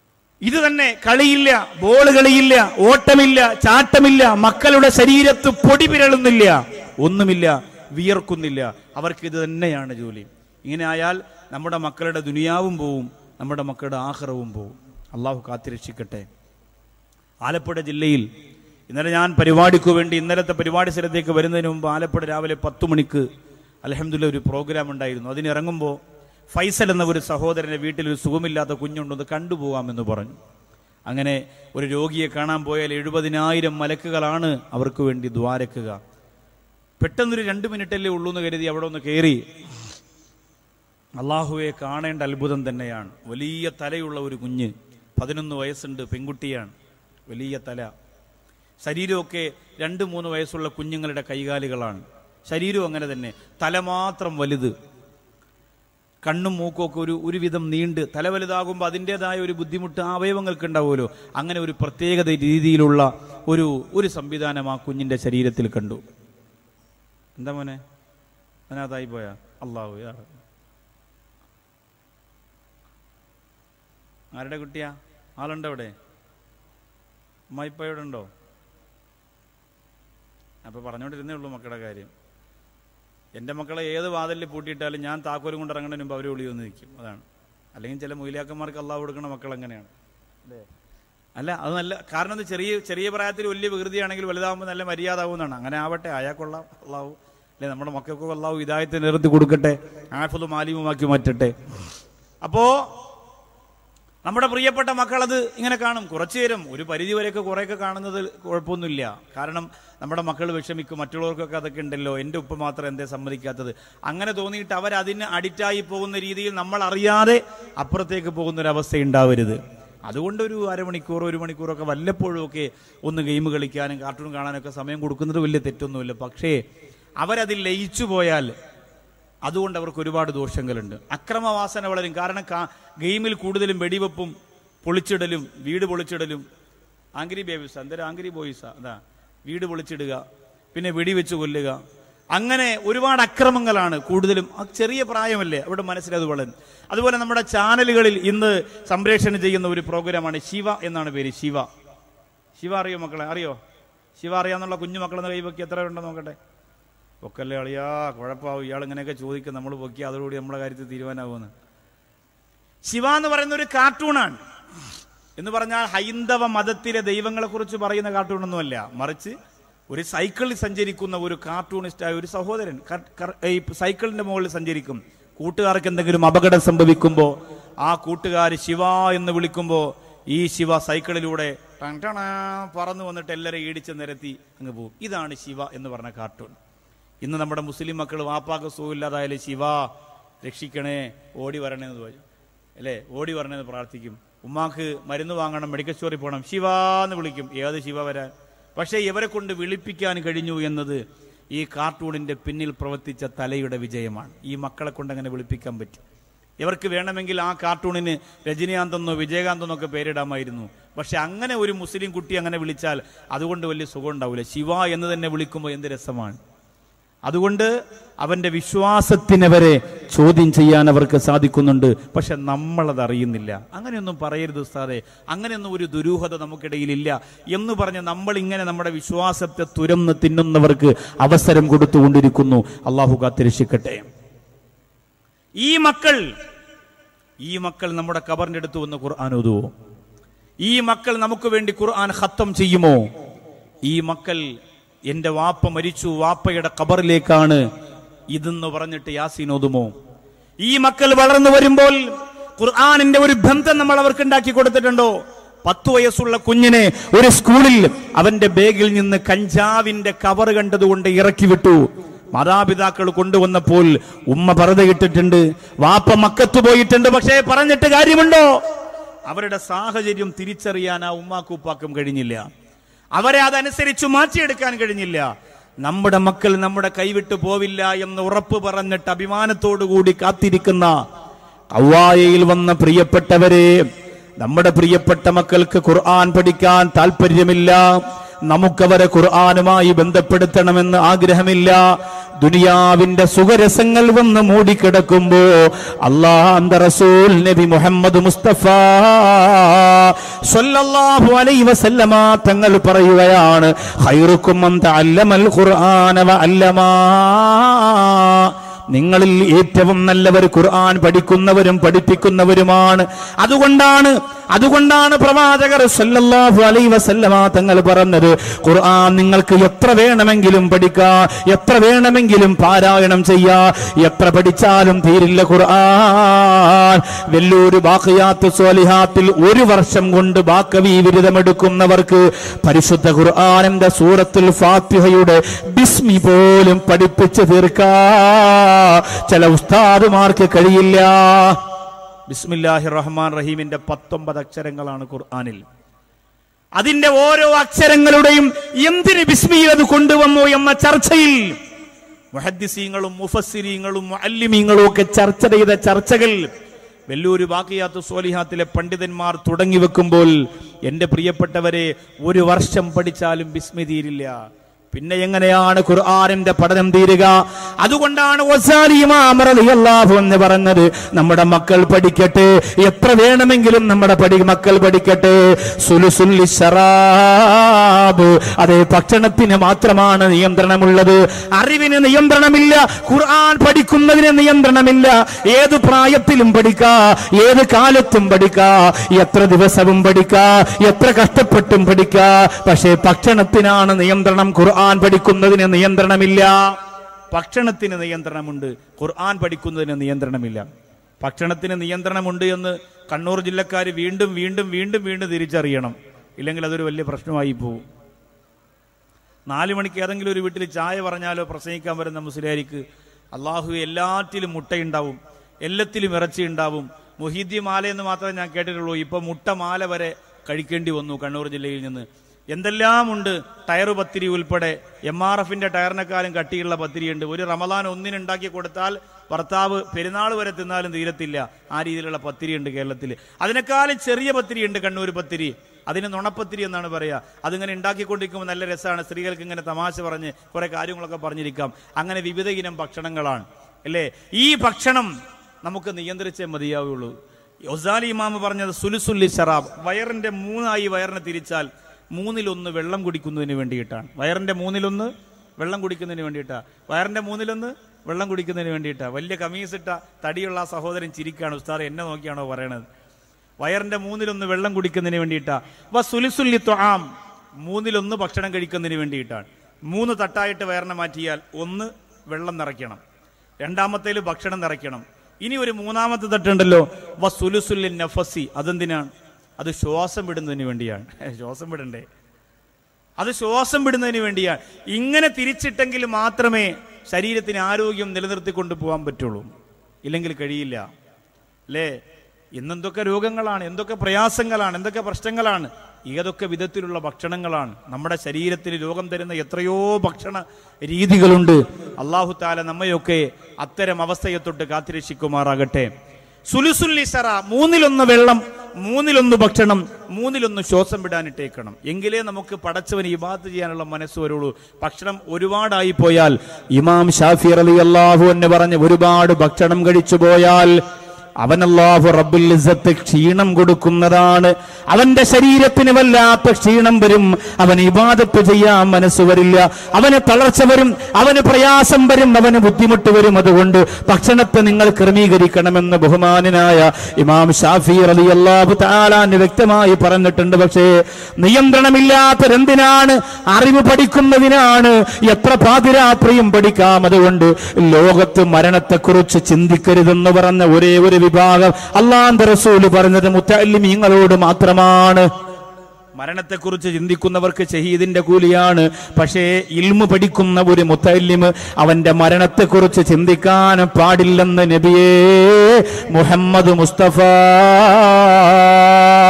ഇത് തന്നെ കളിയില്ല ബോൾ കളിയില്ല ഓട്ടമില്ല ചാട്ടമില്ല മക്കളുടെ ശരീരത്ത് പൊടി പിരളുന്നില്ല ഒന്നുമില്ല വിയർക്കുന്നില്ല അവർക്ക് ഇത് തന്നെയാണ് ജോലി ഇങ്ങനെ ആയാൽ നമ്മുടെ മക്കളുടെ ദുനിയാവും പോവും നമ്മുടെ മക്കളുടെ ആഹ്റവും പോവും അള്ളാഹു കാത്തിരക്ഷിക്കട്ടെ ആലപ്പുഴ ജില്ലയിൽ ഇന്നലെ ഞാൻ പരിപാടിക്ക് വേണ്ടി ഇന്നലത്തെ പരിപാടി സ്ഥലത്തേക്ക് വരുന്നതിന് മുമ്പ് ആലപ്പുഴ രാവിലെ പത്തു മണിക്ക് അലഹമ്മദില്ല ഒരു പ്രോഗ്രാം ഉണ്ടായിരുന്നു അതിന് ഇറങ്ങുമ്പോൾ ഫൈസൽ എന്ന ഒരു സഹോദരന്റെ വീട്ടിൽ ഒരു സുഖമില്ലാത്ത കുഞ്ഞുണ്ടെന്ന് കണ്ടുപോകാമെന്ന് പറഞ്ഞു അങ്ങനെ ഒരു രോഗിയെ കാണാൻ പോയാൽ എഴുപതിനായിരം മലക്കുകളാണ് അവർക്ക് വേണ്ടി ദ്വാരക്കുക പെട്ടെന്നൊരു രണ്ട് മിനിറ്റല്ലേ ഉള്ളൂ എന്ന് കരുതി അവിടെ ഒന്ന് കയറി അള്ളാഹുവെ കാണേണ്ട അത്ഭുതം തന്നെയാണ് വലിയ തലയുള്ള ഒരു കുഞ്ഞ് പതിനൊന്ന് വയസ്സുണ്ട് പെൺകുട്ടിയാണ് വലിയ തല ശരീരമൊക്കെ രണ്ട് മൂന്ന് വയസ്സുള്ള കുഞ്ഞുങ്ങളുടെ കൈകാലുകളാണ് ശരീരവും അങ്ങനെ തന്നെ തല മാത്രം വലുത് കണ്ണും മൂക്കും ഒക്കെ ഒരു ഒരുവിധം നീണ്ട് തല വലുതാകുമ്പോൾ അതിൻ്റെതായ ഒരു ബുദ്ധിമുട്ട് ആ അവയവങ്ങൾക്ക് ഉണ്ടാവുമല്ലോ അങ്ങനെ ഒരു പ്രത്യേകത രീതിയിലുള്ള ഒരു ഒരു സംവിധാനം ആ കുഞ്ഞിന്റെ ശരീരത്തിൽ കണ്ടു എന്താ മോനെ അതിനകത്തായി പോയാ അള്ളാഹു യാ റബ്ബ്. ആരുടെ കുട്ടിയാ ആളുണ്ടോ അവിടെ അമ്മായിപ്പയുടെ ഉണ്ടോ അപ്പൊ പറഞ്ഞോണ്ടിരുന്നേ ഉള്ളൂ മക്കളുടെ കാര്യം എൻ്റെ മക്കളെ ഏത് വാതിലിൽ പൂട്ടിയിട്ടാലും ഞാൻ താക്കോലും കൊണ്ട് ഇറങ്ങുന്നതിന് മുമ്പ് അവർ ഒളി വന്ന് നിൽക്കും അതാണ് അല്ലെങ്കിൽ ചില മൊയിലാക്കന്മാർക്ക് അള്ളാഹ് കൊടുക്കുന്ന മക്കൾ അങ്ങനെയാണ് അല്ലേ അല്ല അത് നല്ല കാരണം എന്താ ചെറിയ ചെറിയ പ്രായത്തിൽ വലിയ വികൃതിയാണെങ്കിൽ വലുതാകുമ്പോൾ നല്ല മര്യാദ ആവുന്നതാണ് അങ്ങനെ ആവട്ടെ അയാൾക്കൊള്ളാം അള്ളാഹു അല്ലെ നമ്മുടെ മക്കൾക്ക് അള്ളാഹു ഇതായത്തെ നിർത്തി കൊടുക്കട്ടെ ആഫത് മാലിന്യമാക്കി മാറ്റട്ടെ അപ്പോ നമ്മുടെ പ്രിയപ്പെട്ട മക്കൾ അത് ഇങ്ങനെ കാണും കുറച്ചു നേരം ഒരു പരിധി വരെയൊക്കെ കുറേയൊക്കെ കാണുന്നത് കുഴപ്പമൊന്നുമില്ല കാരണം നമ്മുടെ മക്കൾ വിഷമിക്കും മറ്റുള്ളവർക്കൊക്കെ അതൊക്കെ ഉണ്ടല്ലോ എൻ്റെ ഉപ്പ മാത്രം എന്തേ സമ്മതിക്കാത്തത് അങ്ങനെ തോന്നിയിട്ട് അവർ അതിന് അഡിക്റ്റായി പോകുന്ന രീതിയിൽ നമ്മൾ അറിയാതെ അപ്പുറത്തേക്ക് പോകുന്ന ഒരു അവസ്ഥ ഉണ്ടാവരുത് അതുകൊണ്ട് ഒരു അരമണിക്കൂറോ ഒരു മണിക്കൂറൊക്കെ വല്ലപ്പോഴും ഒക്കെ ഒന്ന് ഗെയിം കളിക്കാനും കാർട്ടൂൺ കാണാനൊക്കെ സമയം കൊടുക്കുന്നത് വലിയ തെറ്റൊന്നുമില്ല പക്ഷേ അവരതിൽ ലയിച്ചു പോയാൽ അതുകൊണ്ട് അവർക്ക് ഒരുപാട് ദോഷങ്ങളുണ്ട് അക്രമവാസന വളരും കാരണം കാ- ഗെയിമിൽ കൂടുതലും വെടിവെപ്പും പൊളിച്ചിടലും വീട് പൊളിച്ചിടലും ആംഗ്രി ബേബീസ് അന്തരം ആംഗ്രി ബോയ്സാ അതാ വീട് പൊളിച്ചിടുക പിന്നെ വെടിവെച്ച് കൊല്ലുക അങ്ങനെ ഒരുപാട് അക്രമങ്ങളാണ് കൂടുതലും ആ ചെറിയ പ്രായമല്ലേ അവിടെ മനസ്സിലത് വളരും അതുപോലെ നമ്മുടെ ചാനലുകളിൽ ഇന്ന് സംപ്രേഷണം ചെയ്യുന്ന ഒരു പ്രോഗ്രാമാണ് ശിവ എന്നാണ് പേര് ശിവ ശിവ അറിയോ മക്കളെ അറിയോ ശിവ അറിയാന്നുള്ള കുഞ്ഞു മക്കളെന്ന് കൈവക്കി എത്ര ഉണ്ടെന്ന് നോക്കട്ടെ പൊക്കല്ലേ അളിയാ കുഴപ്പമാവും ഇയാൾ ഇങ്ങനെയൊക്കെ ചോദിക്കും നമ്മൾ പൊക്കി അതോടുകൂടി നമ്മളെ കാര്യത്തിൽ തീരുമാനമാകുമെന്ന് ശിവ എന്ന് പറയുന്ന ഒരു കാർട്ടൂണാണ് എന്ന് പറഞ്ഞാൽ ഹൈന്ദവ മതത്തിലെ ദൈവങ്ങളെ കുറിച്ച് പറയുന്ന കാർട്ടൂണൊന്നുമല്ല മറിച്ച് ഒരു സൈക്കിളിൽ സഞ്ചരിക്കുന്ന ഒരു കാർട്ടൂണിസ്റ്റായ ഒരു സഹോദരൻ കർ- കർ- ഈ സൈക്കിളിന്റെ മുകളിൽ സഞ്ചരിക്കും കൂട്ടുകാർക്ക് എന്തെങ്കിലും അപകടം സംഭവിക്കുമ്പോൾ ആ കൂട്ടുകാർ ശിവ എന്ന് വിളിക്കുമ്പോൾ ഈ ശിവ സൈക്കിളിലൂടെ ടങ് ടണാ പറന്നു വന്നിട്ട് എല്ലാവരെയും ഇടിച്ച് നിരത്തി അങ്ങ് പോകും ഇതാണ് ശിവ എന്ന് പറഞ്ഞ കാർട്ടൂൺ ഇന്ന് നമ്മുടെ മുസ്ലിം മക്കൾ വാപ്പാക്ക് സുഖമില്ലാതായാലും ശിവ രക്ഷിക്കണേ ഓടി വരണേ എന്ന് പറയും അല്ലേ ഓടി വരണേന്ന് പ്രാർത്ഥിക്കും ഉമ്മാക്ക് മരുന്ന് വാങ്ങണം മെഡിക്കൽ സ്റ്റോറിൽ പോകണം ശിവ എന്ന് വിളിക്കും ഏത് ശിവ വരാൻ പക്ഷേ ഇവരെ കൊണ്ട് വിളിപ്പിക്കാൻ കഴിഞ്ഞു എന്നത് ഈ കാർട്ടൂണിന്റെ പിന്നിൽ പ്രവർത്തിച്ച തലയുടെ വിജയമാണ് ഈ മക്കളെ കൊണ്ട് അങ്ങനെ വിളിപ്പിക്കാൻ പറ്റും ഇവർക്ക് വേണമെങ്കിൽ ആ കാർട്ടൂണിന് രജനീകാന്തെന്നോ വിജയകാന്തെന്നോ ഒക്കെ പേരിടാമായിരുന്നു പക്ഷെ അങ്ങനെ ഒരു മുസ്ലിം കുട്ടി അങ്ങനെ വിളിച്ചാൽ അതുകൊണ്ട് വലിയ സുഖം ഉണ്ടാവില്ല ശിവ എന്ന് തന്നെ വിളിക്കുമ്പോൾ എന്ത് രസമാണ് അതുകൊണ്ട് അവന്റെ വിശ്വാസത്തിനെ വരെ ചോദ്യം ചെയ്യാൻ അവർക്ക് സാധിക്കുന്നുണ്ട് പക്ഷെ നമ്മളത് അറിയുന്നില്ല അങ്ങനെയൊന്നും പറയരുത് ഉസ്താദെ അങ്ങനെയൊന്നും ഒരു ദുരൂഹത നമുക്കിടയിലില്ല എന്ന് പറഞ്ഞ് നമ്മൾ ഇങ്ങനെ നമ്മുടെ വിശ്വാസത്തെ തുരന്ന് തിന്നുന്നവർക്ക് അവസരം കൊടുത്തുകൊണ്ടിരിക്കുന്നു അള്ളാഹു കാത്തിരക്ഷിക്കട്ടെ ഈ മക്കൾ ഈ മക്കൾ നമ്മുടെ കബറിന്റെ അടുത്ത് വന്ന് ഖുർആൻ ഓതുവോ ഈ മക്കൾ നമുക്ക് വേണ്ടി ഖുർആൻ ഖത്തം ചെയ്യുമോ ഈ മക്കൾ എന്റെ വാപ്പ മരിച്ചു വാപ്പയുടെ കബറിലേക്കാണ് ഇതെന്ന് പറഞ്ഞിട്ട് യാസീൻ ഓതുമോ ഈ മക്കൾ വളർന്നു വരുമ്പോൾ ഖുർആാനിന്റെ ഒരു ബന്ധം നമ്മൾ അവർക്ക് ഉണ്ടാക്കി കൊടുത്തിട്ടുണ്ടോ പത്തു വയസ്സുള്ള കുഞ്ഞിനെ ഒരു സ്കൂളിൽ അവന്റെ ബാഗിൽ നിന്ന് കഞ്ചാവിന്റെ കവർ കണ്ടതുകൊണ്ട് ഇറക്കി വിട്ടു മാതാപിതാക്കൾ കൊണ്ടുവന്നപ്പോൾ ഉമ്മ പറതയിട്ടിട്ടുണ്ട് വാപ്പ മക്കത്ത് പോയിട്ടുണ്ട് പക്ഷേ പറഞ്ഞിട്ട് കാര്യമുണ്ടോ അവരുടെ സാഹചര്യം തിരിച്ചറിയാൻ ആ ഉമ്മാക്കും ഉപ്പാക്കും കഴിഞ്ഞില്ല അവരെ അതനുസരിച്ച് മാറ്റിയെടുക്കാൻ കഴിഞ്ഞില്ല നമ്മുടെ മക്കൾ നമ്മുടെ കൈവിട്ടു പോവില്ല എന്ന് ഉറപ്പ് പറഞ്ഞിട്ട് അഭിമാനത്തോടു കൂടി കാത്തിരിക്കുന്ന കൗവായയിൽ വന്ന പ്രിയപ്പെട്ടവരെ നമ്മുടെ പ്രിയപ്പെട്ട മക്കൾക്ക് ഖുർആൻ പഠിക്കാൻ താല്പര്യമില്ല നമുക്കവരെ ഖുർആനുമായി ബന്ധപ്പെടുത്തണമെന്ന് ആഗ്രഹമില്ല ദുനിയാവിന്റെ സുഖരസങ്ങൾ വന്ന് മൂടിക്കിടക്കുമ്പോ അള്ളാഹ് റസൂൽ നബി മുഹമ്മദ് മുസ്തഫ സ്വല്ലല്ലാഹു അലൈഹി വസല്ലമ തങ്ങൾ പറയുകയാണ് ഖൈറുക്കും മൻ തഅല്ലമൽ ഖുർആന വ അല്ലമാ നിങ്ങളിൽ ഏറ്റവും നല്ലവർ ഖുർആൻ പഠിക്കുന്നവരും പഠിപ്പിക്കുന്നവരുമാണ് അതുകൊണ്ടാണ് അതുകൊണ്ടാണ് പ്രവാചകർ സല്ലല്ലാഹു അലൈഹി വസല്ലമ തങ്ങൾ പറഞ്ഞത് ഖുർആൻ നിങ്ങൾക്ക് എത്ര വേണമെങ്കിലും പഠിക്കാ എത്ര വേണമെങ്കിലും പാരായണം ചെയ്യാ എത്ര പഠിച്ചാലും തീരില്ല ഖുർആൻ വെല്ലൂര് ബാഖിയാത്ത് സ്വാലിഹാത്തിൽ ഒരു വർഷം കൊണ്ട് ബാക്കവി ബിരുദമെടുക്കുന്നവർക്ക് പരിശുദ്ധ ഖുർആനിന്റെ സൂറത്തുൽ ഫാത്തിഹയുടെ ബിസ്മി പോലും പഠിപ്പിച്ച് തീർക്കാ ചില ഉസ്താദുമാർക്ക് കഴിയില്ല ബിസ്മില്ലാഹി റഹ്മാൻ റഹീമിന്റെ പത്തൊമ്പത് അക്ഷരങ്ങളാണ് ഖുർആനിൽ അതിന്റെ ഓരോ അക്ഷരങ്ങളുടെയും എന്തിന് ബിസ്മിയിൽ അത് കൊണ്ടുവന്നു എന്ന ചർച്ചയിൽ മുഹദ്ദിസീങ്ങളും മുഫസ്സിരീങ്ങളും മുഅല്ലിമീങ്ങളും ഒക്കെ ചർച്ച ചെയ്ത ചർച്ചകൾ വെല്ലൂര് ബാക്കിയാത്ത് സോലിഹാത്തിലെ പണ്ഡിതന്മാർ തുടങ്ങി വെക്കുമ്പോൾ എന്റെ പ്രിയപ്പെട്ടവരെ ഒരു വർഷം പഠിച്ചാലും ബിസ്മി തീരില്ല പിന്നെ എങ്ങനെയാണ് ഖുർആാനിന്റെ പഠനം തീരുക അതുകൊണ്ടാണ് വസാലി ഇമാം റളിയല്ലാഹു എന്ന് പറഞ്ഞത് നമ്മുടെ മക്കൾ പഠിക്കട്ടെ എത്ര വേണമെങ്കിലും നമ്മുടെ പഠി മക്കൾ പഠിക്കട്ടെ സുലുസുല്ലി ശറാബ് അതേ ഭക്ഷണത്തിന് മാത്രമാണ് നിയന്ത്രണമുള്ളത് അറിവിന് നിയന്ത്രണമില്ല ഖുർആൻ പഠിക്കുന്നതിന് നിയന്ത്രണമില്ല ഏത് പ്രായത്തിലും പഠിക്കാ ഏത് കാലത്തും പഠിക്കാ എത്ര ദിവസവും പഠിക്കാ എത്ര കഷ്ടപ്പെട്ടും പഠിക്കാ പക്ഷേ ഭക്ഷണത്തിനാണ് നിയന്ത്രണം ഖുർആൻ പഠിക്കുന്നതിന് നിയന്ത്രണമില്ല ഭക്ഷണത്തിന് നിയന്ത്രണമുണ്ട് ഖുർആൻ പഠിക്കുന്നതിന് നിയന്ത്രണമില്ല ഭക്ഷണത്തിന് നിയന്ത്രണമുണ്ട് എന്ന് കണ്ണൂർ ജില്ലക്കാർ വീണ്ടും വീണ്ടും വീണ്ടും വീണ്ടും തിരിച്ചറിയണം ഇല്ലെങ്കിൽ അതൊരു വലിയ പ്രശ്നമായി പോകും നാല് മണിക്ക് ഏതെങ്കിലും ഒരു വീട്ടിൽ ചായ പറഞ്ഞാലോ പ്രസംഗിക്കാൻ വരുന്ന മുസ്ലിയാരിക്ക് അള്ളാഹു എല്ലാറ്റിലും മുട്ടയുണ്ടാവും എല്ലാത്തിലും ഇറച്ചി ഉണ്ടാവും മൊഹീദ്ദി മാല എന്ന് മാത്രമേ ഞാൻ കേട്ടിട്ടുള്ളൂ ഇപ്പൊ മുട്ട മാല വരെ കഴിക്കേണ്ടി വന്നു കണ്ണൂർ ജില്ലയിൽ നിന്ന് എന്തെല്ലാം ഉണ്ട് ടയർ പത്തിരി ഉൾപ്പെടെ എം ആർ എഫിന്റെ ടയറിനെക്കാളും കട്ടിയുള്ള പത്തിരിയുണ്ട് ഒരു റമദാൻ ഒന്നിനുണ്ടാക്കി കൊടുത്താൽ ഭർത്താവ് പെരുന്നാൾ വരെ തിന്നാലും തീരത്തില്ല ആ രീതിയിലുള്ള പത്തിരി ഉണ്ട് കേരളത്തിൽ അതിനേക്കാളും ചെറിയ പത്തിരി ഉണ്ട് കണ്ണൂർ പത്തിരി അതിന് നുണപ്പത്തിരി എന്നാണ് പറയുക അതിങ്ങനെ ഉണ്ടാക്കിക്കൊണ്ടിരിക്കുമ്പോൾ നല്ല രസമാണ് സ്ത്രീകൾക്ക് ഇങ്ങനെ തമാശ പറഞ്ഞ് കുറെ കാര്യങ്ങളൊക്കെ പറഞ്ഞിരിക്കാം അങ്ങനെ വിവിധ ഇനം ഭക്ഷണങ്ങളാണ് അല്ലേ ഈ ഭക്ഷണം നമുക്ക് നിയന്ത്രിച്ചേ മതിയാവുള്ളൂ ഒസാലി ഇമാമ് പറഞ്ഞത് സുലുസുല്ലി ഷറാബ് വയറിന്റെ മൂന്നായി വയറിനെ തിരിച്ചാൽ മൂന്നിലൊന്ന് വെള്ളം കുടിക്കുന്നതിന് വേണ്ടിയിട്ടാണ് വയറിന്റെ മൂന്നിലൊന്ന് വെള്ളം കുടിക്കുന്നതിന് വേണ്ടിയിട്ടാ വയറിന്റെ മൂന്നിലൊന്ന് വെള്ളം കുടിക്കുന്നതിന് വേണ്ടിയിട്ടാ വലിയ കമീസിട്ട തടിയുള്ള ആ സഹോദരൻ ചിരിക്കാണ് ഉസ്താദ് എന്നെ നോക്കിയാണോ പറയണത് വയറിന്റെ മൂന്നിലൊന്ന് വെള്ളം കുടിക്കുന്നതിന് വേണ്ടിയിട്ടാ വ സുലിസുല്ലി ത്വാം മൂന്നിലൊന്ന് ഭക്ഷണം കഴിക്കുന്നതിന് വേണ്ടിയിട്ടാണ് മൂന്ന് തട്ടായിട്ട് വയറിനെ മാറ്റിയാൽ ഒന്ന് വെള്ളം നിറയ്ക്കണം രണ്ടാമത്തേല് ഭക്ഷണം നിറയ്ക്കണം ഇനി ഒരു മൂന്നാമത്തെ തട്ടുണ്ടല്ലോ വ സുലുസുല്ലി നഫസി അതെന്തിനാണ് അത് ശ്വാസം വിടുന്നതിന് വേണ്ടിയാണ് ശ്വാസം വിടണ്ടേ അത് ശ്വാസം വിടുന്നതിന് വേണ്ടിയാണ് ഇങ്ങനെ തിരിച്ചിട്ടെങ്കിൽ മാത്രമേ ശരീരത്തിന് ആരോഗ്യം നിലനിർത്തിക്കൊണ്ട് പോകാൻ പറ്റുള്ളൂ ഇല്ലെങ്കിൽ കഴിയില്ല അല്ലേ ഇന്നെന്തൊക്കെ രോഗങ്ങളാണ് എന്തൊക്കെ പ്രയാസങ്ങളാണ് എന്തൊക്കെ പ്രശ്നങ്ങളാണ് ഏതൊക്കെ വിധത്തിലുള്ള ഭക്ഷണങ്ങളാണ് നമ്മുടെ ശരീരത്തിന് രോഗം തരുന്ന എത്രയോ ഭക്ഷണ രീതികളുണ്ട് അള്ളാഹു താല നമ്മയൊക്കെ അത്തരം അവസ്ഥയെ തൊട്ട് കാത്തിരക്ഷിക്കുമാറാകട്ടെ സുലുസുല്ലിസറ മൂന്നിലൊന്ന് വെള്ളം മൂന്നിലൊന്ന് ഭക്ഷണം മൂന്നിലൊന്ന് ശ്വാസം വിടാനിട്ടേക്കണം എങ്കിലേ നമുക്ക് പടച്ചവന് ഇബാദത്ത് ചെയ്യാനുള്ള മനസ്സ് വരുള്ളൂ ഭക്ഷണം ഒരുപാടായി പോയാൽ ഇമാം ഷാഫി അലി അള്ളാഹു എന്ന് പറഞ്ഞ് ഒരുപാട് ഭക്ഷണം കഴിച്ചു പോയാൽ അവൻ അല്ലാഹു റബ്ബുൽ ഇസ്സത്ത് ക്ഷീണം കൊടുക്കുന്നതാണ് അവന്റെ ശരീരത്തിന് വല്ലാത്ത ക്ഷീണം വരും അവൻ ഇബാദത്ത് ചെയ്യാൻ മനസ്സ് വരില്ല അവന് തളർച്ച വരും അവന് പ്രയാസം വരും അവന് ബുദ്ധിമുട്ട് വരും അതുകൊണ്ട് ഭക്ഷണത്തെ നിങ്ങൾ ക്രമീകരിക്കണമെന്ന് ബഹുമാനായ ഇമാം ഷാഫി അലി അള്ളാഹു താലാന് വ്യക്തമായി പറഞ്ഞിട്ടുണ്ട് പക്ഷേ നിയന്ത്രണമില്ലാത്തതെന്തിനാണ് അറിവ് പഠിക്കുന്നതിനാണ് എത്ര പാതിരാത്രിയും പഠിക്കാം അതുകൊണ്ട് ലോകത്ത് മരണത്തെക്കുറിച്ച് ചിന്തിക്കരുതെന്ന് പറഞ്ഞ ഒരേ ഒരു വിഭാഗം അള്ളാന്റെ റസൂല് പറഞ്ഞത് മുത്തല്ലിമീങ്ങളോട് മാത്രമാണ് മരണത്തെക്കുറിച്ച് ചിന്തിക്കുന്നവർക്ക് ഷഹീദിന്റെ കൂലിയാണ് പക്ഷേ ഇൽമു പഠിക്കുന്ന ഒരു മുത്തല്ലിമ് അവന്റെ മരണത്തെക്കുറിച്ച് ചിന്തിക്കാൻ പാടില്ലെന്ന് നബിയേ മുഹമ്മദ് മുസ്തഫ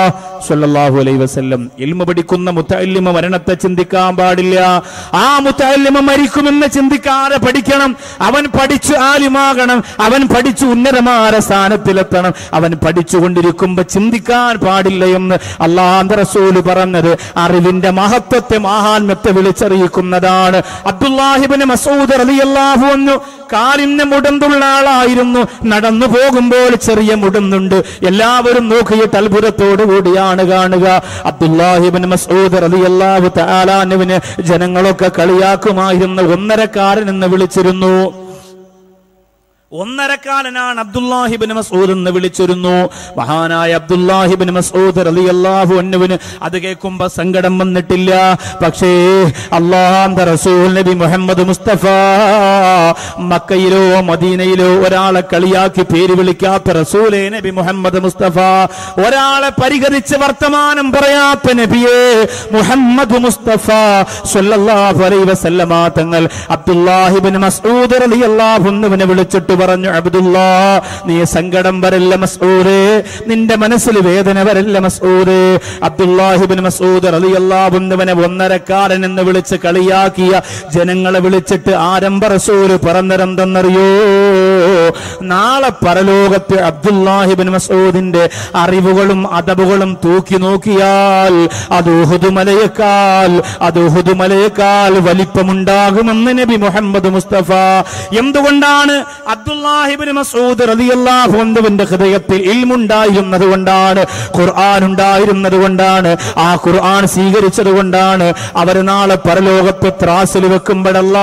സല്ലല്ലാഹു അലൈഹി വസല്ലം ഇൽമ പഠിക്കുന്ന മുത്തല്ലിമ മരണത്തെ ചിന്തിക്കാൻ പാടില്ല ആ മുത്തല്ലിമ മരിക്കുമെന്ന് ചിന്തിക്കാതെ പഠിക്കണം അവൻ പഠിച്ചു ആലിമാകണം അവൻ പഠിച്ചു ഉന്നതമായ സ്ഥാനത്തിലെത്തണം അവൻ പഠിച്ചുകൊണ്ടിരിക്കുമ്പോ ചിന്തിക്കാൻ പാടില്ല എന്ന് അള്ളാഹ് റസൂല് പറഞ്ഞത് അറിവിന്റെ മഹത്വത്തെ മഹാത്മ്യത്തെ വിളിച്ചറിയിക്കുന്നതാണ് അബ്ദുല്ലാഹിബിന് മസൂദ് റളിയല്ലാഹു അൻഹു കാലിന് മുടന്തുള്ള ആളായിരുന്നു നടന്നു പോകുമ്പോൾ ചെറിയ മുടന്നുണ്ട് എല്ലാവരും നോക്കിയിട്ട് അത്ഭുതത്തോടു കൂടിയാണ് കാണുക അബ്ദുല്ലാഹിബിൻ മസൂദ് റളിയല്ലാഹു തആലാനുവിന് ജനങ്ങളൊക്കെ കളിയാക്കുമായിരുന്നു ഒന്നരക്കാരൻ എന്ന് വിളിച്ചിരുന്നു ഒന്നരക്കാലനാണ് അബ്ദുല്ലാഹിബിൻ മസൂദ് എന്ന് വിളിച്ചിരുന്നു മഹാനായ അബ്ദുല്ലാഹിബിൻ മസൂദ് റളിയല്ലാഹു അൻഹുവിന് അത് കേൾക്കുമ്പോ സങ്കടം വന്നിട്ടില്ല പക്ഷേ അള്ളാഹുന്റെ റസൂൽ നബി മുഹമ്മദ് മുസ്തഫ മക്കയിലോ മദീനയിലോ ഒരാളെ കളിയാക്കി പേര് വിളിക്കാത്ത റസൂലേ നബി മുഹമ്മദ് മുസ്തഫ ഒരാളെ പരിഹരിച്ച് വർത്തമാനം പറയാത്ത നബിയെ മുഹമ്മദ് മുസ്തഫ സല്ലല്ലാഹു അലൈഹി വസല്ലമ തങ്ങൾ അബ്ദുല്ലാഹിബിൻ മസ്ഊദ് റളിയല്ലാഹു അൻഹുവിനെ വിളിച്ചിട്ട് പറഞ്ഞു അബ്ദുല്ലാ നീ സങ്കടം വരല്ല മസ്ഊദ് നിന്റെ മനസ്സിൽ വേദന വരല്ല മസ്ഊദ് അബ്ദുല്ലാഹിബിൻ മസ്ഊദ് റളിയല്ലാഹു അൻഹുവിനെ ഒന്നരക്കാരൻ എന്ന് വിളിച്ച് കളിയാക്കിയ ജനങ്ങളെ വിളിച്ചിട്ട് ആരംഭ റസൂല് പറഞ്ഞിരുന്നെന്നറിയോ നാളെ പരലോകത്ത് അബ്ദുല്ലാഹിബിൻ മസൂദിന്റെ അറിവുകളും അതവുകളും തൂക്കി നോക്കിയാൽ അത് ഉഹുദുമലയേക്കാൾ അത് ഉഹുദുമലയേക്കാൾ വലിപ്പമുണ്ടാകുമെന്ന് നബി മുഹമ്മദ് മുസ്തഫ എന്തുകൊണ്ടാണ് അബ്ദുല്ലാഹിബിൻ മസൂദ് റളിയല്ലാഹു അൻഹുവിന്റെ ഹൃദയത്തിൽ ഇൽമുണ്ടായിരുന്നത് കൊണ്ടാണ് ഖുർആൻ ഉണ്ടായിരുന്നത് കൊണ്ടാണ് ആ ഖുർആൻ സ്വീകരിച്ചത് കൊണ്ടാണ് അവർ നാളെ പരലോകത്ത് ത്രാസിൽ വെക്കുമ്പോഴല്ല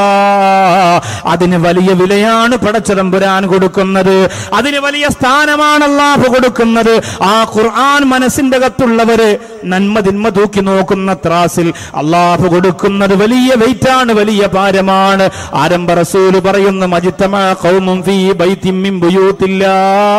അതിന് വലിയ വിലയാണ് പടച്ചതമ്പുരാൻ കൊടുക്കുന്നത് അതിന് വലിയ സ്ഥാനമാണ് അള്ളാഹു കൊടുക്കുന്നത് ആ ഖുർആൻ മനസ്സിന്റെ അകത്തുള്ളവര് നന്മ തിന്മ തൂക്കി നോക്കുന്ന ത്രാസിൽ അള്ളാഹു കൊടുക്കുന്നത് വലിയ വെയിറ്റാണ് വലിയ ഭാരമാണ് ആരംഭ റസൂല് പറയുന്ന മജിത്തമാ ഖൗമും ഫീ ബൈത്തിൻ മിൻ ബുയൂത്തില്ലാ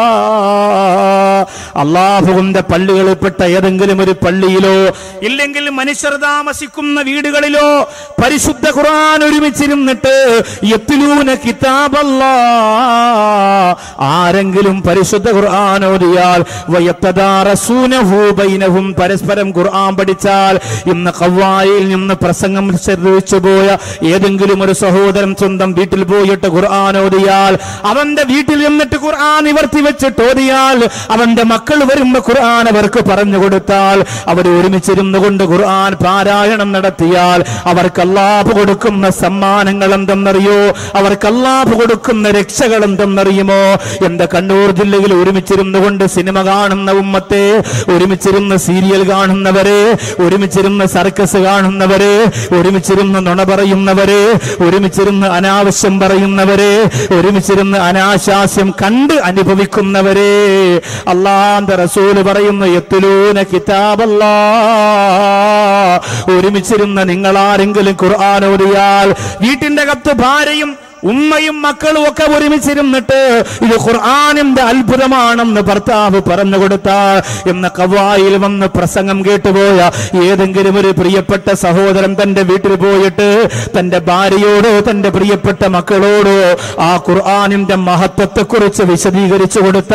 അള്ളാഹുവിന്റെ പള്ളികളിൽപ്പെട്ട ഏതെങ്കിലും ഒരു പള്ളിയിലോ ഇല്ലെങ്കിൽ മനുഷ്യർ താമസിക്കുന്ന വീടുകളിലോ പരിശുദ്ധ ഖുർആൻ ഒരുമിച്ചിരുന്നിട്ട് യത്തിലൂന കിതാബല്ലാ ആരെങ്കിലും പരിശുദ്ധ ഖുർആൻ ഓതിയാൽ വയത്തദാറസൂനഹു ബൈനഹും പരസ്പരം ഖുർആൻ പഠിച്ചാൽ ഇന്ന് കവ്വായിൽ നിന്ന് പ്രസംഗം ശ്രദ്ധിച്ചു പോയ ഏതെങ്കിലും ഒരു സഹോദരൻ സ്വന്തം വീട്ടിൽ പോയിട്ട് ഖുർആൻ ഓതിയാൽ അവന്റെ വീട്ടിൽ നിന്നിട്ട് ഖുർആൻ നിവർത്തി വെച്ചിട്ട് ഓതിയാൽ അവന്റെ മക്കൾ വരുമ്പോ ഖുർആൻ അവർക്ക് പറഞ്ഞു കൊടുത്താൽ അവർ ഒരുമിച്ചിരുന്നു കൊണ്ട് ഖുർആൻ പാരായണം നടത്തിയാൽ അവർക്ക് അല്ലാഹ് കൊടുക്കുന്ന സമ്മാനങ്ങൾ എന്തെന്നറിയോ അവർക്ക് അല്ലാഹ് കൊടുക്കുന്ന രക്ഷകൾ എന്തെന്നറിയുമോ എന്റെ കണ്ണൂർ ജില്ലയിൽ ഒരുമിച്ചിരുന്നു കൊണ്ട് സിനിമ കാണുന്ന ഉമ്മത്തെ ഒരുമിച്ചിരുന്ന് സീരിയൽ കാണുന്നവരെ ഒരുമിച്ചിരുന്ന് സർക്കസ് കാണുന്നവരെ ഒരുമിച്ചിരുന്ന് നുണ പറയുന്നവരെ ഒരുമിച്ചിരുന്ന് അനാവശ്യം പറയുന്നവരെ ഒരുമിച്ചിരുന്ന് അനാശാസ്യം കണ്ട് അനുഭവിക്കുന്നവരെ അള്ളാന്റെ റസൂല് പറയുന്നു എത്തുലൂന കിതാബല്ലാ ഒരുമിച്ചിരുന്ന് നിങ്ങൾ ആരെങ്കിലും ഖുർആൻ ഓതിയാൽ വീട്ടിന്റെ കത്ത് ഭാര്യയും ഉമ്മയും മക്കളും ഒക്കെ ഒരുമിച്ചിരുന്നിട്ട് ഇത് ഖുർആാനിന്റെ അത്ഭുതമാണെന്ന് ഭർത്താവ് പറഞ്ഞു കൊടുത്ത എന്ന കവായിൽ വന്ന് പ്രസംഗം കേട്ടുപോയ ഏതെങ്കിലും ഒരു പ്രിയപ്പെട്ട സഹോദരൻ തന്റെ വീട്ടിൽ പോയിട്ട് തന്റെ ഭാര്യയോടോ തന്റെ പ്രിയപ്പെട്ട മക്കളോടോ ആ ഖുർആാനിന്റെ മഹത്വത്തെ കുറിച്ച് വിശദീകരിച്ചു കൊടുത്ത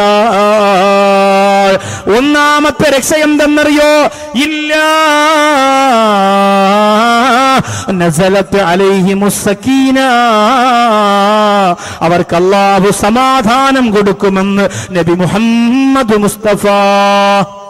ഒന്നാമത്തെ രക്ഷ എന്തെന്നറിയോ ഇല്ല നസലത്ത് അലൈഹിമുസ്സക്കീന അവർക്ക് അള്ളാഹു സമാധാനം കൊടുക്കുമെന്ന് നബി മുഹമ്മദ് മുസ്തഫ